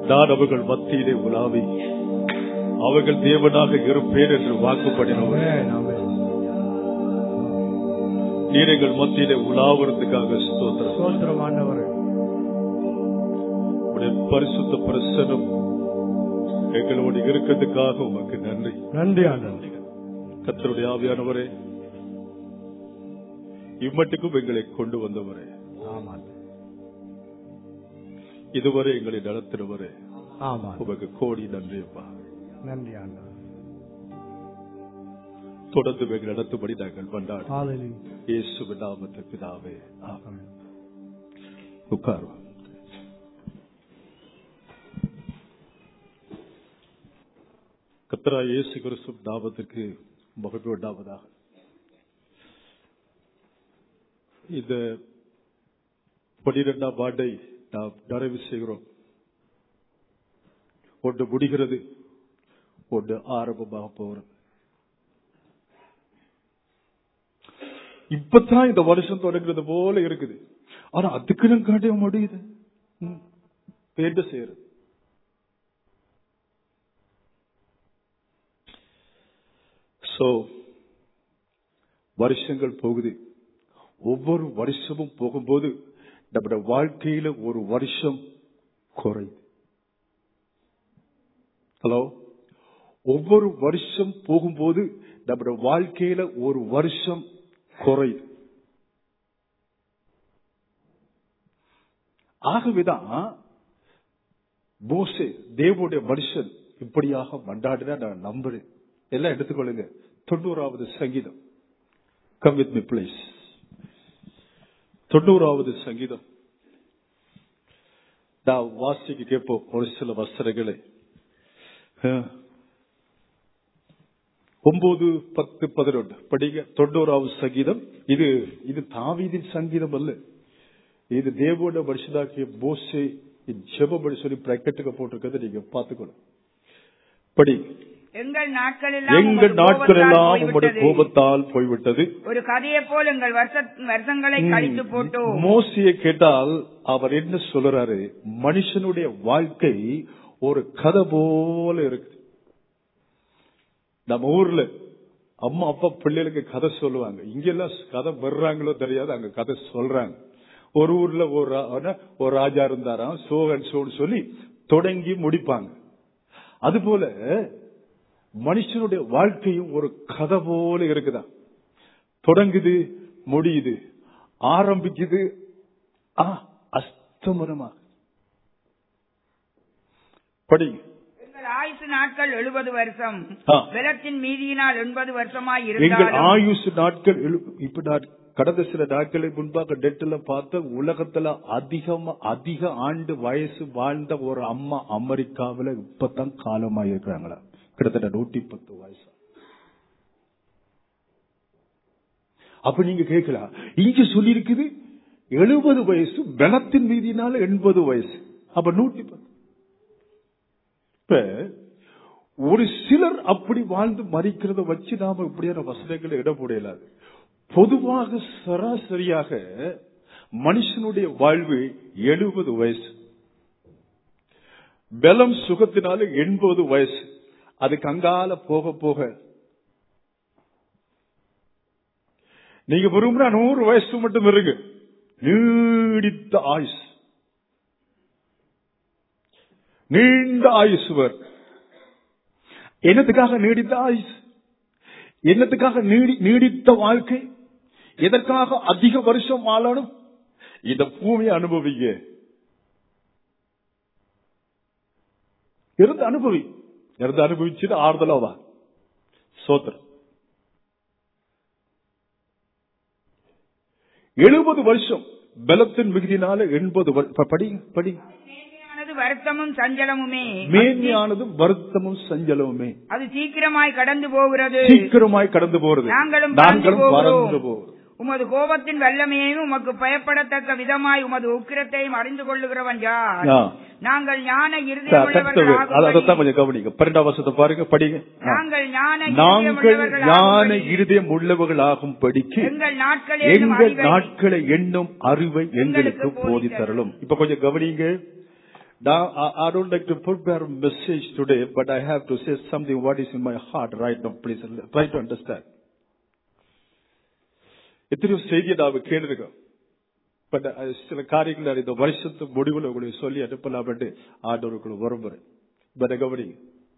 நான் அவர்கள் மத்தியிலே உலாவி அவர்கள் தேவனாக இருப்பேன் என்று வாக்குப்படினவர் ஆமென், ஆமென். நீர் எங்கள் மத்தியிலே உலாவுறதுக்காக ஸ்தோத்திரம் ஸ்தோத்திரம் ஆண்டவரே உடைய பரிசுத்த பிரசனம் எங்களோடு இருக்கிறதுக்காக உமக்கு நன்றி நன்றி ஆண்டவரே கத்தருடைய ஆவியானவரே இம்மட்டுக்கும் எங்களை கொண்டு வந்தவரே ஆமா இதுவரை எங்களை நடத்தினவரே ஆமா உமக்கு கோடி நன்றி அப்பா நன்றி ஆண்டவரே தொடர்ந்து எங்களை நடத்தும்படி நாங்கள் கொண்டாடு ஹalleluya இயேசுவின் நாமத்தில் பிதாவே ஆமென். ஆமென் உட்காருவோம் கத்தரா இயேசு கிறிஸ்து நாமத்திற்கு மகிழ்வு உண்டாவதாக இந்த பனிரெண்டாம் ஆண்டை நாம் நிறைவு செய்கிறோம் ஒன்று முடிகிறது ஒன்று ஆரம்பமாக போகிறது இப்பதான் இந்த வருஷம் தொடங்குறது போல இருக்குது ஆனா அதுக்கு நான் காட்ட முடியுது ம். இப்ப என்ன செய்யறது சோ வருஷங்கள் போகுது ஒவ்வொரு வருஷமும் போகும்போது நம்முடைய வாழ்க்கையில ஒரு வருஷம் குறையுது ஹலோ ஒவ்வொரு வருஷம் போகும்போது நம்முடைய வாழ்க்கையில ஒரு வருஷம் குறையுது ஆகவேதான் மோசே தேவனுடைய மனுஷன் இப்படியாக மண்டாடினா நான் நம்புறேன் எல்லாம் எடுத்துக்கொள்ளுங்க தொண்ணூறாவது சங்கீதம் கம் வித் மீ பிளேஸ் தொண்ணூறாவது சங்கீதம் நான் வாசிக்க கேட்போம் ஒரு சில வசனங்களை அஹ், ஒன்பது பத்து பதினொன்று படிங்க தொண்ணூறாவது சங்கீதம் இது இது தாவீதின் சங்கீதம் அல்ல இது தேவோட மனுஷனாக்கிய மோசே ஜெபம் சொல்லி பிராக்கெட்டுக்கு போட்டிருக்கிறத நீங்க பார்த்துக்கணும் படி எங்கள் நாட்களெல்லாம் எங்கள் உமது நாட்கள் எல்லாம் கோபத்தால் உம்முடைய போய்விட்டது. கோபத்தால் போய்விட்டது ஒரு கதையை போல் எங்கள் வருஷ- வருஷங்களை கழித்து போட்டோம் மோசியை கேட்டால் அவர் என்ன சொல்றாரு மனுஷனுடைய வாழ்க்கை ஒரு கதை போல இருக்கு நம்ம ஊர்ல அம்மா அப்பா பிள்ளைகளுக்கு கதை சொல்லுவாங்க இங்கெல்லாம் கதை வர்றாங்களோ தெரியாது அங்க கதை சொல்றாங்க ஒரு ஊர்ல ஒரு ரா- என்ன, ஒரு ராஜா இருந்தாராம் சோகன் சோன்னு சொல்லி தொடங்கி முடிப்பாங்க அதுபோல மனுஷனுடைய வாழ்க்கையும் ஒரு கதை போல இருக்குதா தொடங்குது முடியுது ஆரம்பிக்குது ஆ, அஸ்தமனமா படி எங்கள் ஆயுசு நாட்கள் எழுபது வருஷம் ஆ. வெள்ளத்தின் மீதியினால் எண்பது வருஷமாய் எங்கள் இருந்தாலும் ஆயுசு நாட்கள் எழு- இப்ப நான் கடந்த சில நாட்களுக்கு முன்பாக டெட்ல பார்த்த உலகத்துல அதிகமா அதிக ஆண்டு வயசு வாழ்ந்த ஒரு அம்மா அமெரிக்காவுல இப்பதான் காலமாக இருக்கிறாங்களா கிட்டத்தட்ட நூத்தி பத்து வயசு அப்ப நீங்க கேட்கலாம் இங்க சொல்லி இருக்குது எழுபது வயசு பலத்தின் மீதினால எண்பது வயசு அப்ப நூத்தி பத்து இப்ப ஒரு சிலர் அப்படி வாழ்ந்து மறிக்கிறத வச்சு நாம இப்படியான வசனங்களை இட முடியலாது பொதுவாக சராசரியாக மனுஷனுடைய வாழ்வு எழுபது வயசு பலம் சுகத்தினால எண்பது வயசு அதுக்கு அங்கால போக போக நீங்க விரும்புனா நூறு வயசு மட்டும் இருங்க நீடித்த ஆயுஸ் நீண்ட ஆயுசுவர் என்னத்துக்காக நீடித்த ஆயுஸ் என்னத்துக்காக நீடி நீடித்த வாழ்க்கை எதற்காக அதிக வருஷம் வாழணும் இந்த பூமியை அனுபவிங்க இருந்து அனுபவி இருந்து அனுபவிச்சுட்டு ஆறுதலா வா சோத்திரம் எழுபது வருஷம் பலத்தின் மிகுதினால எண்பது வரு- ப- படி படி மேன்மையானது வருத்தமும் சஞ்சலமுமே மேன்மையானதும் வருத்தமும் சஞ்சலமுமே அது சீக்கிரமாய் கடந்து போகிறது சீக்கிரமாய் கடந்து போறது நாங்களும் நாங்களும் பறந்து பறந்து போகிறோம். போகிறோம் உமது கோபத்தின் வல்லமையையும் உமக்கு பயப்படத்தக்க விதமாய் உமது உக்கிரத்தையும் அறிந்து கொள்ளுகிறவன் யார் ஆ. நாங்கள் ஞான த- கர்த்தவே, அது- அதைத்தான் இருதயமுள்ளவர்களாகும்படி கொஞ்சம் கவனிங்க பன்னெண்டாம் வருஷத்தை பாருங்க படிங்க ஆ. நாங்கள் ஞான நாங்கள் ஞான இருதயமுள்ளவர்களாகும்படி இருதயம் உள்ளவர்களாகும் படிக்கு எங்கள் நாட்களே எங்கள் நாட்களை எண்ணும் அறிவை எங்களுக்கு எங்களுக்கு போதி போதித் தரலும் இப்ப கொஞ்சம் கவனிங்க Now, I, I don't like to prepare a message today, but I have to say something what is in my heart right now. Please try to understand. எத்தனையோ செய்தியை நாம கேட்டிருக்கோம் பட் சில காரியங்கள் இந்த வருஷத்து முடிவில் உங்களுக்கு சொல்லி அனுப்பலாம்னு ஆண்டவருக்குள்ள விரும்புறேன் பட் கவனிங்க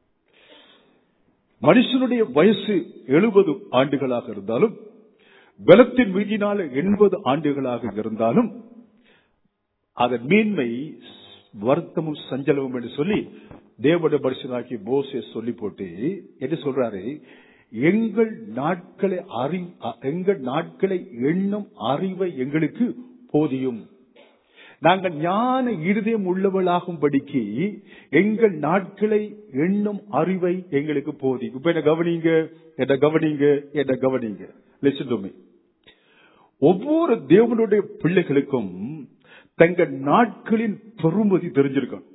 மனுஷனுடைய வயசு எழுபது ஆண்டுகளாக இருந்தாலும் பலத்தின் மீதினால எண்பது ஆண்டுகளாக இருந்தாலும் அதன் மீன்மை வருத்தமும் சஞ்சலமும் என்று சொல்லி தேவட மனுஷனாக்கி போசே சொல்லி போட்டு என்ன சொல்றாரு எங்கள் நாட்களை அறி எங்கள் நாட்களை எண்ணும் அறிவை எங்களுக்கு போதியும் நாங்கள் ஞான இருதயம் உள்ளவளாகும்படிக்கு எங்கள் நாட்களை எண்ணும் அறிவை எங்களுக்கு போதி இப்ப என்ன கவனிங்க என்ன கவனிங்க என்ன கவனிங்க லிசன் டு மீ ஒவ்வொரு தேவனுடைய பிள்ளைகளுக்கும் தங்கள் நாட்களின் பெருமதி தெரிஞ்சிருக்கும்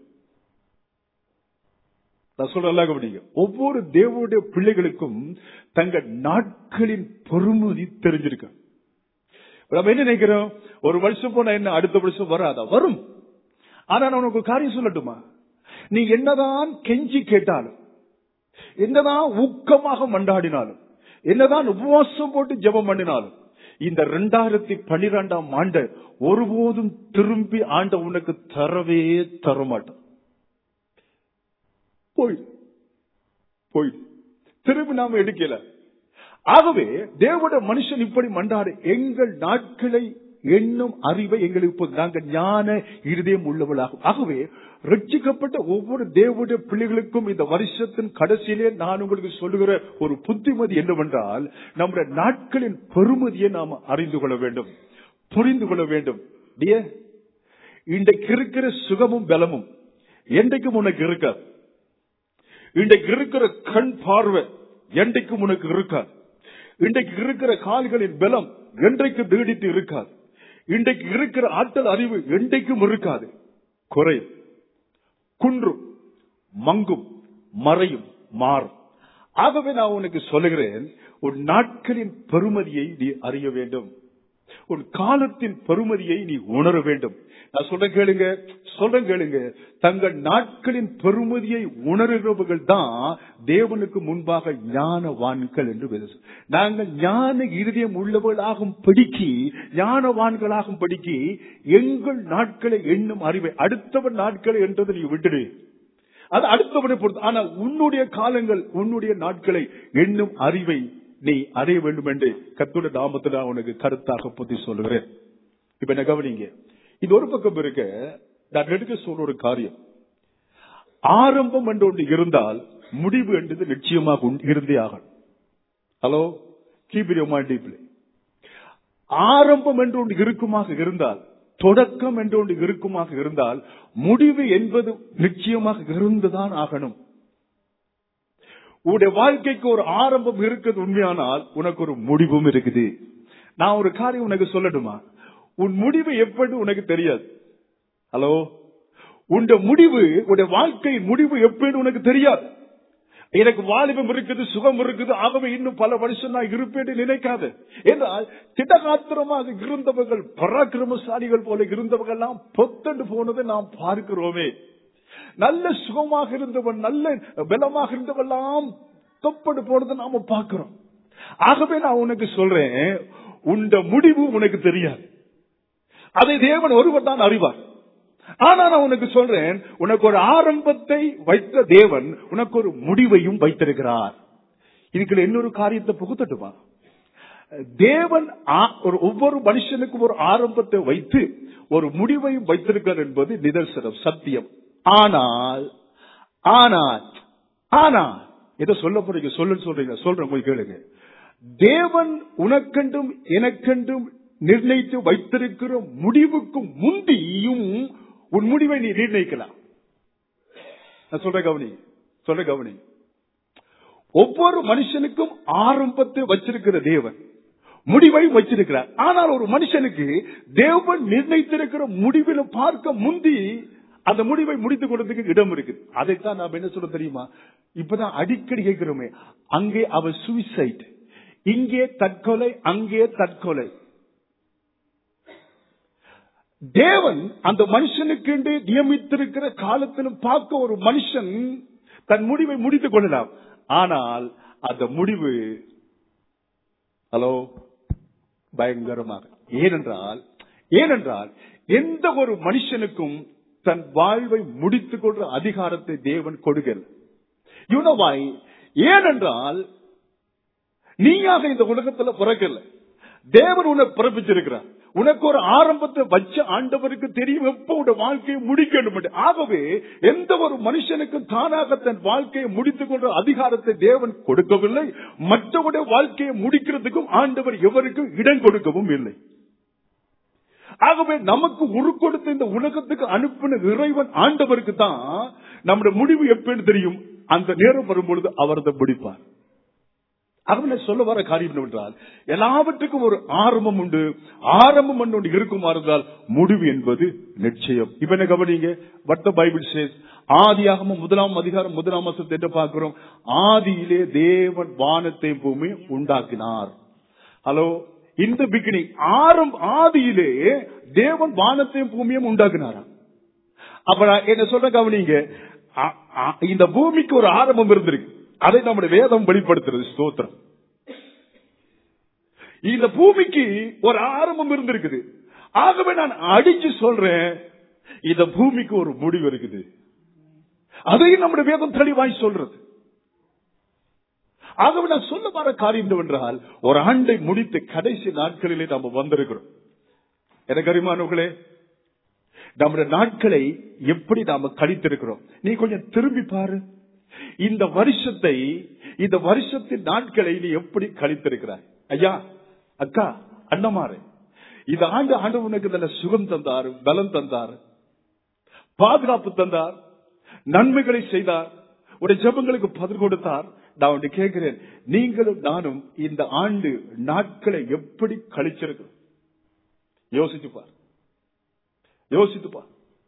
நான் சொல்றேன் கவனிங்க ஒவ்வொரு தேவனுடைய பிள்ளைகளுக்கும் தங்கள் நாட்களின் பெருமதி தெரிஞ்சிருக்கும் நம்ம என்ன நினைக்கிறோம் ஒரு வருஷம் போனா என்ன அடுத்த வருஷம் வராதா வரும் ஆனா நான் உனக்கு ஒரு காரியம் சொல்லட்டுமா நீ என்னதான் கெஞ்சி கேட்டாலும் என்னதான் ஊக்கமாக மண்டாடினாலும் என்னதான் உபவாசம் போட்டு ஜெபம் பண்ணினாலும் இந்த ரெண்டாயிரத்தி பன்னிரெண்டாம் ஆண்டு ஒருபோதும் திரும்பி ஆண்ட உனக்கு தரவே தரமாட்டான் போயிடு போயிடு திரும்பி நாம எடுக்கல ஆகவே தேவட மனுஷன் இப்படி மண்டாடு எங்கள் நாட்களை எண்ணும் அறிவை எங்களுக்கு இப்போது நாங்கள் ஞான இருதயம் உள்ளவளாகும் ஆகவே ரட்சிக்கப்பட்ட ஒவ்வொரு தேவடைய பிள்ளைகளுக்கும் இந்த வருஷத்தின் கடைசியிலே நான் உங்களுக்கு சொல்லுகிற ஒரு புத்திமதி என்னவென்றால் நம்முடைய நாட்களின் பெருமதியை நாம் அறிந்து கொள்ள வேண்டும் புரிந்து கொள்ள வேண்டும் இன்றைக்கு இருக்கிற சுகமும் பலமும் என்றைக்கும் உனக்கு இருக்காது இன்றைக்கு இருக்கிற கண் பார்வை என்றைக்கும் உனக்கு இருக்காது இன்றைக்கு இருக்கிற கால்களின் பலம் என்றைக்கு நீடித்து இருக்காது இன்றைக்கு இருக்கிற ஆற்றல் அறிவு என்றைக்கும் இருக்காது குறையும் குன்றும் மங்கும் மறையும் மாறும் ஆகவே நான் உனக்கு சொல்லுகிறேன் உன் நாட்களின் பெருமதியை நீ அறிய வேண்டும் உன் காலத்தின் பெருமதியை நீ உணர வேண்டும் நான் சொல்ற கேளுங்க சொல்ற கேளுங்க தங்கள் நாட்களின் பெருமதியை உணர்கிறவர்கள் தான் தேவனுக்கு முன்பாக ஞானவான்கள் என்று பேசு நாங்கள் ஞான இருதயம் உள்ளவர்களாகும் படிக்கி ஞானவான்களாகும் படிக்கி எங்கள் நாட்களை எண்ணும் அறிவை அடுத்தவன் நாட்களை என்றதை நீ விட்டுடு அது அடுத்தவனை பொறுத்து ஆனா உன்னுடைய காலங்கள் உன்னுடைய நாட்களை எண்ணும் அறிவை நீ அறிய வேண்டும் என்று கத்துட நாமத்தில் நான் உனக்கு கருத்தாக பத்தி சொல்லுகிறேன் இப்ப என்ன கவனிங்க இது ஒரு பக்கம் இருக்க நான் எடுக்க சொல்ற ஒரு காரியம் ஆரம்பம் என்று ஒன்று இருந்தால் முடிவு என்பது நிச்சயமாக இருந்தே ஆகும் ஹலோ கீப் டீப்லி ஆரம்பம் என்று ஒன்று இருக்குமாக இருந்தால் தொடக்கம் என்று ஒன்று இருக்குமாக இருந்தால் முடிவு என்பது நிச்சயமாக இருந்துதான் ஆகணும் உன்னுடைய வாழ்க்கைக்கு ஒரு ஆரம்பம் இருக்குது உண்மையானால் உனக்கு ஒரு முடிவும் இருக்குது நான் ஒரு காரியம் உனக்கு சொல்லட்டுமா உன் முடிவு எப்படி உனக்கு தெரியாது ஹலோ உன் முடிவு உன்னுடைய வாழ்க்கையின் முடிவு எப்படி உனக்கு தெரியாது எனக்கு வாலிபம் இருக்குது சுகம் இருக்குது ஆகவே இன்னும் பல வருஷம் நான் இருப்பேன் நினைக்காது என்றால் திடகாத்திரமாக இருந்தவர்கள் பராக்கிரமசாலிகள் போல இருந்தவர்கள் எல்லாம் பொத்தண்டு போனதை நாம் பார்க்கிறோமே நல்ல சுகமாக இருந்தவன் நல்ல பலமாக இருந்தவெல்லாம் தொப்படு போனதை நாம பார்க்கிறோம் ஆகவே நான் உனக்கு சொல்றேன் உண்ட முடிவு உனக்கு தெரியாது அதை தேவன் ஒருவர் தான் அறிவார் ஆனா நான் உனக்கு சொல்றேன் உனக்கு ஒரு ஆரம்பத்தை வைத்த தேவன் உனக்கு ஒரு முடிவையும் வைத்திருக்கிறார் இதுக்குள்ள இன்னொரு காரியத்தை புகுத்தட்டுமா தேவன் ஒரு ஒவ்வொரு மனுஷனுக்கும் ஒரு ஆரம்பத்தை வைத்து ஒரு முடிவையும் வைத்திருக்கிறார் என்பது நிதர்சனம் சத்தியம் ஆனால் ஆனால் ஆனால் எதை சொல்ல போறீங்க சொல்லுன்னு சொல்றீங்க சொல்றேன் போய் கேளுங்க தேவன் உனக்கென்றும் எனக்கென்றும் நிர்ணயித்து வைத்திருக்கிற முடிவுக்கு முந்தியும் உன் முடிவை நீ நிர்ணயிக்கலாம் நான் சொல்ற கவனி சொல்ற கவனி ஒவ்வொரு மனுஷனுக்கும் ஆரம்பத்தை வச்சிருக்கிற தேவன் முடிவை வச்சிருக்கிறார் ஆனால் ஒரு மனுஷனுக்கு தேவன் நிர்ணயித்திருக்கிற முடிவில பார்க்க முந்தி அந்த முடிவை முடித்துக் கொள்றதுக்கு இடம் இருக்கு அதைத்தான் நாம் என்ன சொல்ல தெரியுமா இப்பதான் அடிக்கடி கேட்கிறோமே அங்கே அவர் சூசைட் இங்கே தற்கொலை அங்கே தற்கொலை தேவன் அந்த மனுஷனுக்கு என்று நியமித்திருக்கிற காலத்திலும் பார்க்க ஒரு மனுஷன் தன் முடிவை முடித்துக் கொள்ளலாம் ஆனால் அந்த முடிவு ஹலோ பயங்கரமாக ஏனென்றால் ஏனென்றால் எந்த ஒரு மனுஷனுக்கும் தன் வாழ்வை முடித்துக் கொள்ற அதிகாரத்தை தேவன் கொடுக்கல யூனவாய் ஏனென்றால் நீயாக இந்த உலகத்துல பிறக்கல தேவன் உன்னை பிறப்பிச்சிருக்கிறார் உனக்கு ஒரு ஆரம்பத்தை வச்ச ஆண்டவருக்கு தெரியும் எப்ப உன் வாழ்க்கையை முடிக்கணும் என்று. ஆகவே எந்த ஒரு மனுஷனுக்கும் தானாக தன் வாழ்க்கையை முடித்துக் கொள்ற அதிகாரத்தை தேவன் கொடுக்கவில்லை மற்றவருடைய வாழ்க்கையை முடிக்கிறதுக்கும் ஆண்டவர் எவருக்கும் இடம் கொடுக்கவும் இல்லை ஆகவே நமக்கு உரு கொடுத்த இந்த உலகத்துக்கு அனுப்பின இறைவன் ஆண்டவருக்கு தான் நம்முடைய முடிவு எப்பன்னு தெரியும் அந்த நேரம் வரும்பொழுது அவர் அதை முடிப்பார் அவனை சொல்ல வர காரியம் என்னவென்றால் எல்லாவற்றுக்கும் ஒரு ஆரம்பம் உண்டு ஆரம்பம் ஒன்று இருக்குமா இருந்தால் முடிவு என்பது நிச்சயம் இப்ப என்ன கவனிங்க வட்ட பைபிள் சேஸ் ஆதியாகமம் முதலாம் அதிகாரம் முதலாம் மாசத்தை என்ன பார்க்கிறோம் ஆதியிலே தேவன் வானத்தை பூமி உண்டாக்கினார் ஹலோ இந்த பிகினிங் ஆரம் ஆதியிலே தேவன் வானத்தையும் பூமியும் உண்டாக்கினாராம் அப்ப நான் என்ன சொல்ற கவனிங்க அ- அ- இந்த பூமிக்கு ஒரு ஆரம்பம் இருந்திருக்கு அதை நம்முடைய வேதம் வெளிப்படுத்துறது ஸ்தோத்திரம் இந்த பூமிக்கு ஒரு ஆரம்பம் இருந்திருக்குது ஆகவே நான் அடிச்சு சொல்றேன் இந்த பூமிக்கு ஒரு முடிவு இருக்குது அதையும் நம்முடைய வேதம் தெளிவாய் சொல்றது ஆகவே நான் சொல்ல வர காரியம் என்னவென்றால் ஒரு ஆண்டை முடித்த கடைசி நாட்களிலே நாம் வந்திருக்கிறோம் எனக்கு அறிமானவர்களே நம்முடைய நாட்களை எப்படி நாம கழித்திருக்கிறோம் நீ கொஞ்சம் திரும்பி பாரு இந்த வருஷத்தை இந்த வருஷத்தின் நாட்களை நீ எப்படி கழித்திருக்கிறாய் ஐயா அக்கா அண்ணமாறு இந்த ஆண்டு ஆண்டு உனக்கு நல்ல சுகம் தந்தார் பலம் தந்தார் பாதுகாப்பு தந்தார் நன்மைகளை செய்தார் உடைய ஜெபங்களுக்கு பதில் கொடுத்தார் நான் ஒன்று கேட்கிறேன் நீங்களும் நானும் இந்த ஆண்டு நாட்களை எப்படி கழிச்சிருக்கிறோம் யோசிச்சு பார் யோசித்து பார்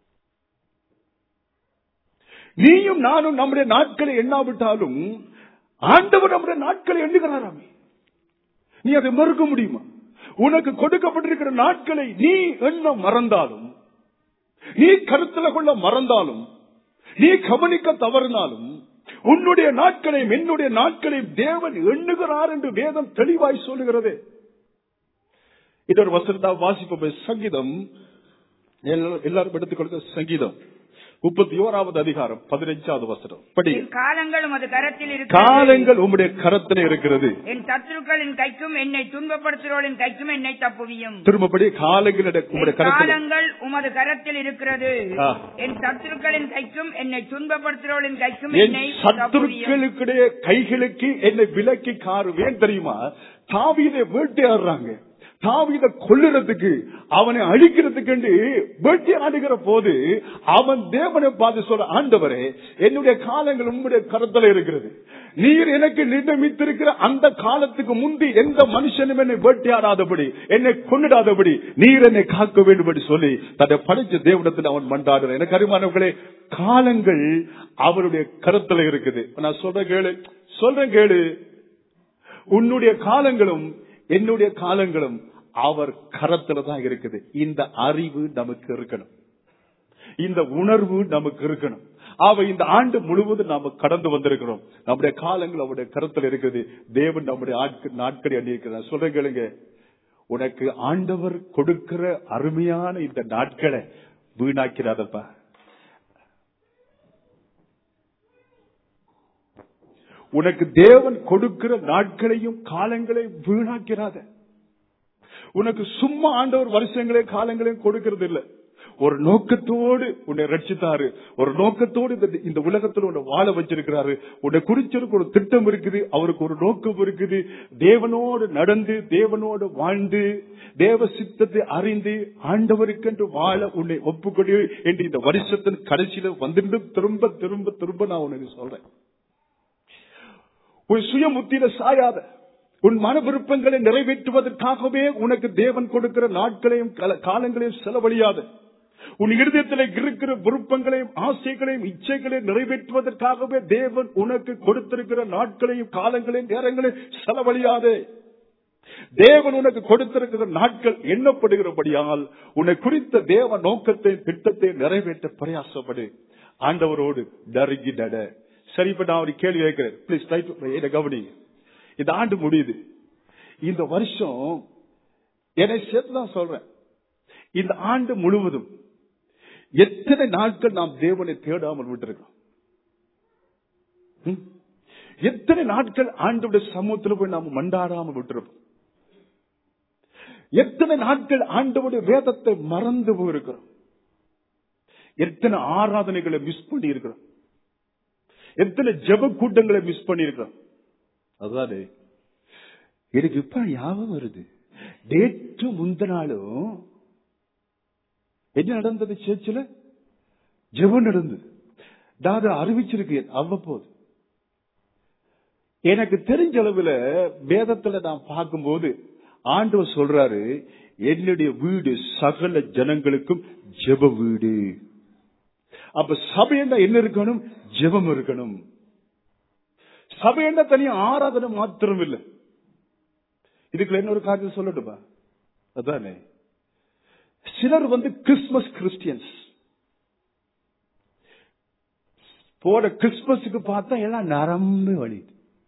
நீயும் நானும் நம்முடைய நாட்களை எண்ணாவிட்டாலும் ஆண்டவர் நம்முடைய நாட்களை எண்ணுகிறாராமே நீ அதை மறுக்க முடியுமா உனக்கு கொடுக்கப்பட்டிருக்கிற நாட்களை நீ எண்ண மறந்தாலும் நீ கருத்துல கொள்ள மறந்தாலும் நீ கவனிக்க தவறினாலும் உன்னுடைய நாட்களையும் என்னுடைய நாட்களையும் தேவன் எண்ணுகிறார் என்று வேதம் தெளிவாய் சொல்லுகிறது இது ஒரு வசனத்தா வாசிப்ப சங்கீதம் எல்லா- எல்லாரும் எடுத்துக் கொடுத்த சங்கீதம் முப்பத்தி ஓராவது அதிகாரம் பதினைஞ்சாவது வசனம் படி என் காலங்கள் உமது கரத்தில் இருக்கிறது காலங்கள் உம்முடைய கரத்தில் இருக்கிறது என் சத்துருக்களின் கைக்கும் என்னை துன்பப்படுத்துகிறோரின் கைக்கும் என்னை தப்புவியும் திரும்பப்படி காலங்கள் என் உம்முடைய கரத்தில் காலங்கள் உமது கரத்தில் இருக்கிறது ஆ. என் சத்துருக்களின் கைக்கும் என்னை துன்பப்படுத்துகிறோரின் கைக்கும் என் என்னை தப்புவியும் சத்துருக்களுடைய கைகளுக்கு என்னை விலக்கி காருவேன் தெரியுமா தாவீதை வேட்டையாடுறாங்க தாவீதை கொல்லுறதுக்கு அவனை அழிக்கிறதுக்கு வேட்டையாடுகிற போது அவன் தேவனை பார்த்து சொல்ற ஆண்டவரே என்னுடைய காலங்கள் உம்முடைய கரத்துல இருக்கிறது நீர் எனக்கு நிர்ணயித்திருக்கிற அந்த காலத்துக்கு முந்தி எந்த மனுஷனும் என்னை வேட்டையாடாதபடி என்னை கொன்னிடாதபடி நீர் என்னை காக்க வேண்டும் என்று சொல்லி தன்னை படைச்ச தேவனத்தில் அவன் மண்டாடுறான் எனக்கு அறிமானவர்களே காலங்கள் அவருடைய கருத்துல இருக்குது நான் சொல்றேன் கேளு சொல்றேன் கேளு உன்னுடைய காலங்களும் என்னுடைய காலங்களும் அவர் கரத்துல தான் இருக்குது இந்த அறிவு நமக்கு இருக்கணும் இந்த உணர்வு நமக்கு இருக்கணும் அவ இந்த ஆண்டு முழுவதும் நாம கடந்து வந்திருக்கிறோம் நம்முடைய காலங்கள் அவருடைய கருத்துல இருக்குது தேவன் நம்முடைய ஆட்கள் நாட்களை அணியிருக்கிறார் சொல்றேன் கேளுங்க உனக்கு ஆண்டவர் கொடுக்கிற அருமையான இந்த நாட்களை வீணாக்கிறாதப்பா உனக்கு தேவன் கொடுக்கிற நாட்களையும் காலங்களையும் வீணாக்கிறாத உனக்கு சும்மா ஆண்டவர் வருஷங்களே காலங்களையும் கொடுக்கிறது இல்ல ஒரு நோக்கத்தோடு உன்னை ரட்சித்தாரு ஒரு நோக்கத்தோடு இந்த- இந்த உலகத்துல உன்னை வாழ வச்சிருக்கிறாரு உன்னை குறிச்சிருக்கு ஒரு திட்டம் இருக்குது அவருக்கு ஒரு நோக்கம் இருக்குது தேவனோடு நடந்து தேவனோடு வாழ்ந்து தேவ சித்தத்தை அறிந்து ஆண்டவருக்கென்று வாழ உன்னை ஒப்புக்கொடு என்று இந்த வருஷத்தின் கடைசியில வந்துட்டு திரும்ப திரும்ப திரும்ப நான் உனக்கு சொல்றேன் உன் சுய முத்தியில சாயாத உன் மன விருப்பங்களை நிறைவேற்றுவதற்காகவே உனக்கு தேவன் கொடுக்கிற நாட்களையும் கல- காலங்களையும் செலவழியாத உன் இருதயத்தில் இருக்கிற விருப்பங்களையும் ஆசைகளையும் இச்சைகளையும் நிறைவேற்றுவதற்காகவே தேவன் உனக்கு கொடுத்திருக்கிற நாட்களையும் காலங்களையும் நேரங்களையும் செலவழியாதே தேவன் உனக்கு கொடுத்திருக்கிற நாட்கள் எண்ணப்படுகிறபடியால் உன்னை குறித்த தேவ நோக்கத்தை திட்டத்தை நிறைவேற்ற பிரயாசப்படு ஆண்டவரோடு நறுங்கி நட சரி இப்ப நான் ஒரு கேள்வி கேட்கிறேன் ப்ளீஸ் ட்ரை டு கவனி இந்த ஆண்டு முடியுது இந்த வருஷம் என்னை சேர்த்து தான் சொல்றேன் இந்த ஆண்டு முழுவதும் எத்தனை நாட்கள் நாம் தேவனை தேடாமல் விட்டிருக்கோம் ம்? எத்தனை நாட்கள் ஆண்டோட சமூகத்தில் போய் நாம் மண்டாடாமல் விட்டிருப்போம் எத்தனை நாட்கள் ஆண்டவுடைய வேதத்தை மறந்து போயிருக்கிறோம் எத்தனை ஆராதனைகளை மிஸ் பண்ணி இருக்கிறோம் எத்தனை ஜெப கூட்டங்களை மிஸ் பண்ணி இருக்கிறோம் அதுதானே எனக்கு இப்ப ஞாபகம் வருது நேற்று முந்த நாளும் என்ன நடந்தது சேர்ச்சில ஜெபம் நடந்தது நான் அதை அறிவிச்சிருக்கேன் அவ்வப்போது எனக்கு தெரிஞ்ச அளவுல வேதத்துல நான் பார்க்கும்போது ஆண்டவர் சொல்றாரு என்னுடைய வீடு சகல ஜனங்களுக்கும் ஜெப வீடு அப்ப சபையண்டா என்ன இருக்கணும் ஜெபம் இருக்கணும் சபையண்டா தனியா ஆராதனை மாத்திரம் இல்லை இதுக்குள்ள இன்னொரு காரியம் சொல்லட்டுமா அதானே சிலர் வந்து கிறிஸ்துமஸ் கிறிஸ்டியன்ஸ் போற கிறிஸ்துமஸுக்கு பார்த்தா எல்லாம் நரம்பு வழியுது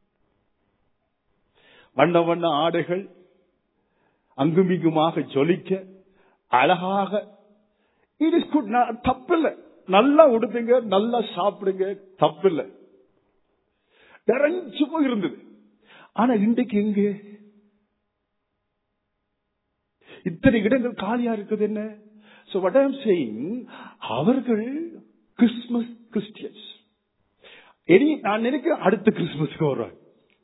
வண்ண வண்ண ஆடைகள் அங்குமிங்குமாக ஜொலிக்க அழகாக இது தப்பில்லை நல்லா உடுத்துங்க நல்லா சாப்பிடுங்க தப்பில்லை நிறைஞ்சு போய் இருந்தது ஆனா இன்றைக்கு எங்கே இத்தனை இடங்கள் காலியா இருக்குது என்ன so what I am saying அவர்கள் கிறிஸ்துமஸ் கிறிஸ்டியன்ஸ் இனி நான் நினைக்கிறேன் அடுத்த கிறிஸ்துமஸ்க்கு வர்றாங்க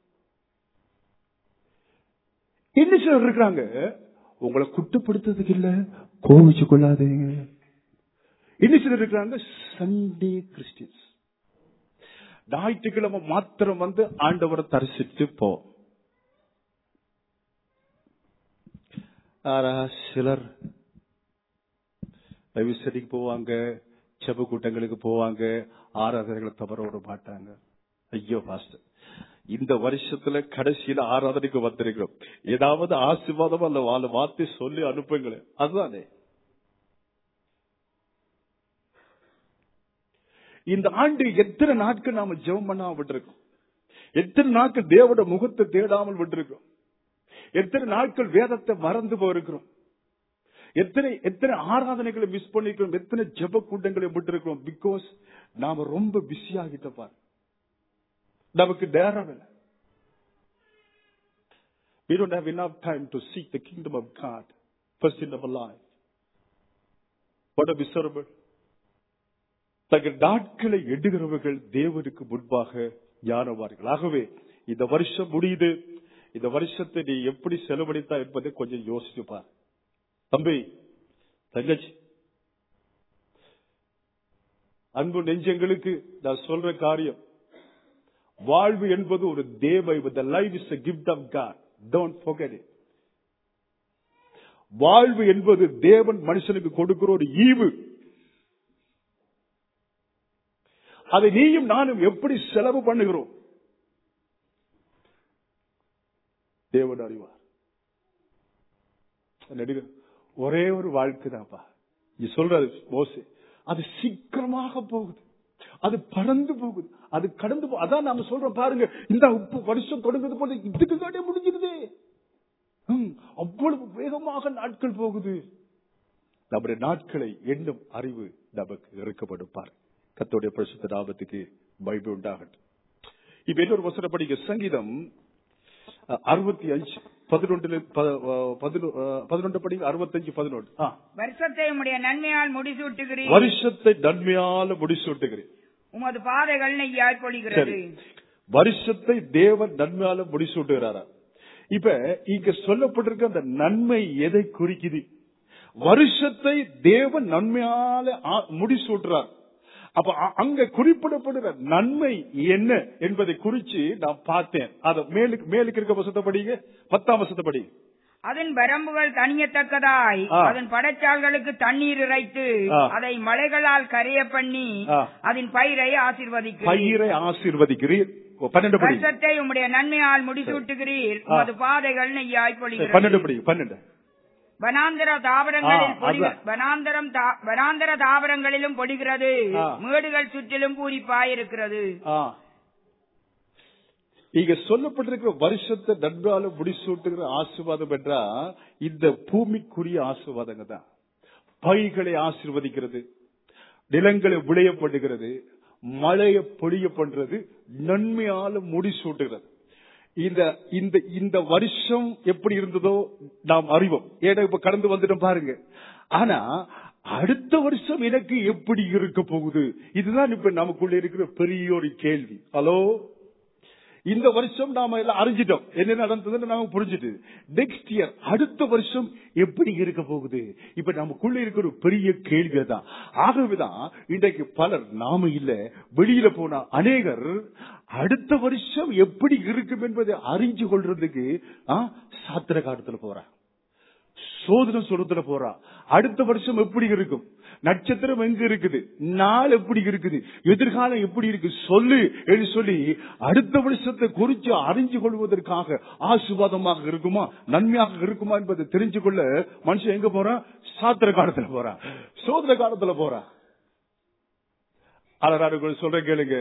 இன்னும் சிலர் இருக்கிறாங்க உங்களை குட்டுப்படுத்துறதுக்கு இல்ல கோவிச்சு கொள்ளாதீங்க இன்னும் சிலர் இருக்கிறாங்க சண்டே கிறிஸ்டியன்ஸ் ஞாயிற்றுக்கிழமை மாத்திரம் வந்து ஆண்டவரை தரிசித்து போ ஆனா சிலர் ரவிசரிக்கு போவாங்க செப கூட்டங்களுக்கு போவாங்க ஆராதனைகளை தவற விட மாட்டாங்க ஐயோ பாஸ்டர் இந்த வருஷத்துல கடைசியில ஆராதனைக்கு வந்திருக்கிறோம் ஏதாவது ஆசீர்வாதம் அல்ல வாழ வார்த்தை சொல்லி அனுப்புங்களேன் அதுதானே இந்த ஆண்டு எத்தனை நாட்கள் நாம ஜெபம் பண்ணாம விட்டுருக்கோம் எத்தனை நாட்கள் தேவோட முகத்தை தேடாமல் விட்டுருக்கோம் எத்தனை நாட்கள் வேதத்தை மறந்து போயிருக்கிறோம் எத்தனை எத்தனை ஆராதனைகளை மிஸ் பண்ணிருக்கிறோம் எத்தனை ஜெப கூட்டங்களை விட்டுருக்கிறோம் பிகாஸ் நாம ரொம்ப பிஸி ஆகிட்டப்பா நமக்கு நேரம் இல்லை We don't have enough time to seek the kingdom of God first in our life. What a miserable. தங்கள் நாட்களை எண்ணுகிறவர்கள் தேவனுக்கு முன்பாக ஞானவார்கள் ஆகவே இந்த வருஷம் முடியுது இந்த வருஷத்தை நீ எப்படி செலவழித்தா என்பதை கொஞ்சம் யோசிச்சு பார் தம்பி தங்கச்சி அன்பு நெஞ்சங்களுக்கு நான் சொல்ற காரியம் வாழ்வு என்பது ஒரு தேவை the life is a gift of God don't forget it வாழ்வு என்பது தேவன் மனுஷனுக்கு கொடுக்கிற ஒரு ஈவு அதை நீயும் நானும் எப்படி செலவு பண்ணுகிறோம் தேவன் அறிவார் நடிகர் ஒரே ஒரு வாழ்க்கை தான்ப்பா நீ சொல்றது மோசே அது சீக்கிரமாக போகுது அது பறந்து போகுது அது கடந்து போ அதான் நாம சொல்றோம் பாருங்க இந்த உப்பு வருஷம் தொடங்குது போல இதுக்கு காட்டே முடிஞ்சிருதே ஹம், அவ்வளவு வேகமாக நாட்கள் போகுது நம்முடைய நாட்களை எண்ணும் அறிவு நமக்கு இறக்கப்படும் பாரு கத்தோடைய பரிசுத்த நாமத்துக்கு பைபிள் உண்டாகட்டும் இப்ப இன்னொரு வசனம் படிக்க சங்கீதம் அறுபத்தி அஞ்சு பதினொன்று பதினொன்று படிங்க அறுபத்தஞ்சு பதினொன்று ஆ. வருஷத்தை உம்முடைய நன்மையால் முடிசூட்டுகிறீர் வருஷத்தை நன்மையால முடிசூட்டுகிறேன் உமது பாதைகள் நெய்யாய் பொழிகிறது சரி வருஷத்தை தேவன் நன்மையால முடிசூட்டுகிறாரா இப்ப இங்க சொல்லப்பட்டிருக்க அந்த நன்மை எதை குறிக்குது வருஷத்தை தேவன் நன்மையால ஆ- முடிசூட்டுறார் அப்ப அ- அங்க குறிப்பிடப்படுகிற நன்மை என்ன என்பதை குறிச்சு நான் பார்த்தேன் அத மேலுக்கு மேலுக்கு இருக்க வசத்தை படிங்க பத்தாம் வசத்தை படிங்க அதன் வரம்புகள் தனியத்தக்கதாய் ஆ. அதன் படைச்சால்களுக்கு தண்ணீர் இறைத்து ஆ. அதை மலைகளால் கரைய பண்ணி ஆ. அதன் பயிரை ஆசீர்வதிக்கிறீர் பயிரை ஆசீர்வதிக்கிறீர் ஓ, பன்னெண்டு படி வருஷத்தை உம்முடைய நன்மையால் முடிசூட்டுகிறீர் ஆ. உமது பாதைகள் நெய்யாய் சரி, பொழிகிறது பன்னெண்டு படி பன்னெண்டு வனாந்தர தாவரங்களில் ஆ, பொடிக- அதான். வனாந்தரம் தா- வனாந்தர தாவரங்களிலும் பொடிகிறது ஆ. மேடுகள் சுற்றிலும் பூரிப்பாய் இருக்கிறது ஆ. இங்க சொல்லப்பட்டிருக்கிற வருஷத்தை நன்றால முடிசூட்டுகிற ஆசீர்வாதம் என்றா இந்த பூமிக்குரிய ஆசீர்வாதங்க தான் பைகளை ஆசீர்வதிக்கிறது நிலங்களை விளையப்படுகிறது மழையை பொழிய பண்றது நன்மையால முடிசூட்டுகிறது இந்த இந்த இந்த வருஷம் எப்படி இருந்ததோ நாம் அறிவோம் ஏன்னா இப்ப கடந்து வந்துட்டோம் பாருங்க ஆனா அடுத்த வருஷம் எனக்கு எப்படி இருக்க போகுது இதுதான் இப்ப நமக்குள்ள இருக்கிற பெரிய ஒரு கேள்வி ஹலோ இந்த வருஷம் நாம எல்லாம் அறிஞ்சிட்டோம் என்ன நடந்ததுன்னு நாம புரிஞ்சுட்டு நெக்ஸ்ட் இயர் அடுத்த வருஷம் எப்படி இருக்க போகுது இப்ப நமக்குள்ள இருக்கிற ஒரு பெரிய கேள்வி தான் ஆகவேதான் இன்றைக்கு பலர் நாம இல்ல வெளியில போன அநேகர் அடுத்த வருஷம் எப்படி இருக்கும் என்பதை அறிஞ்சு கொள்றதுக்கு ஆ, சாத்திர காலத்துல போறாங்க சோதனை சொல்றதுல போறா அடுத்த வருஷம் எப்படி இருக்கும் நட்சத்திரம் எங்க இருக்குது நாள் எப்படி இருக்குது எதிர்காலம் எப்படி இருக்கு சொல்லு என்று சொல்லி அடுத்த வருஷத்தை குறித்து அறிஞ்சு கொள்வதற்காக ஆசுவாதமாக இருக்குமா நன்மையாக இருக்குமா என்பதை தெரிஞ்சு கொள்ள மனுஷன் எங்க போறான் சாத்திர காலத்துல போறான் சோதனை காலத்துல போறான் அலராடுகள் சொல்ற கேளுங்க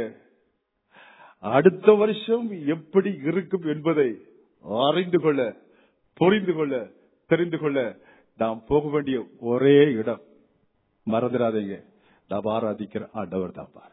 அடுத்த வருஷம் எப்படி இருக்கும் என்பதை அறிந்து கொள்ள புரிந்து கொள்ள தெரிந்து கொள்ள நாம் போக வேண்டிய ஒரே இடம் மறந்துடாதீங்க நாம் ஆராதிக்கிற ஆண்டவர் தான் பாரு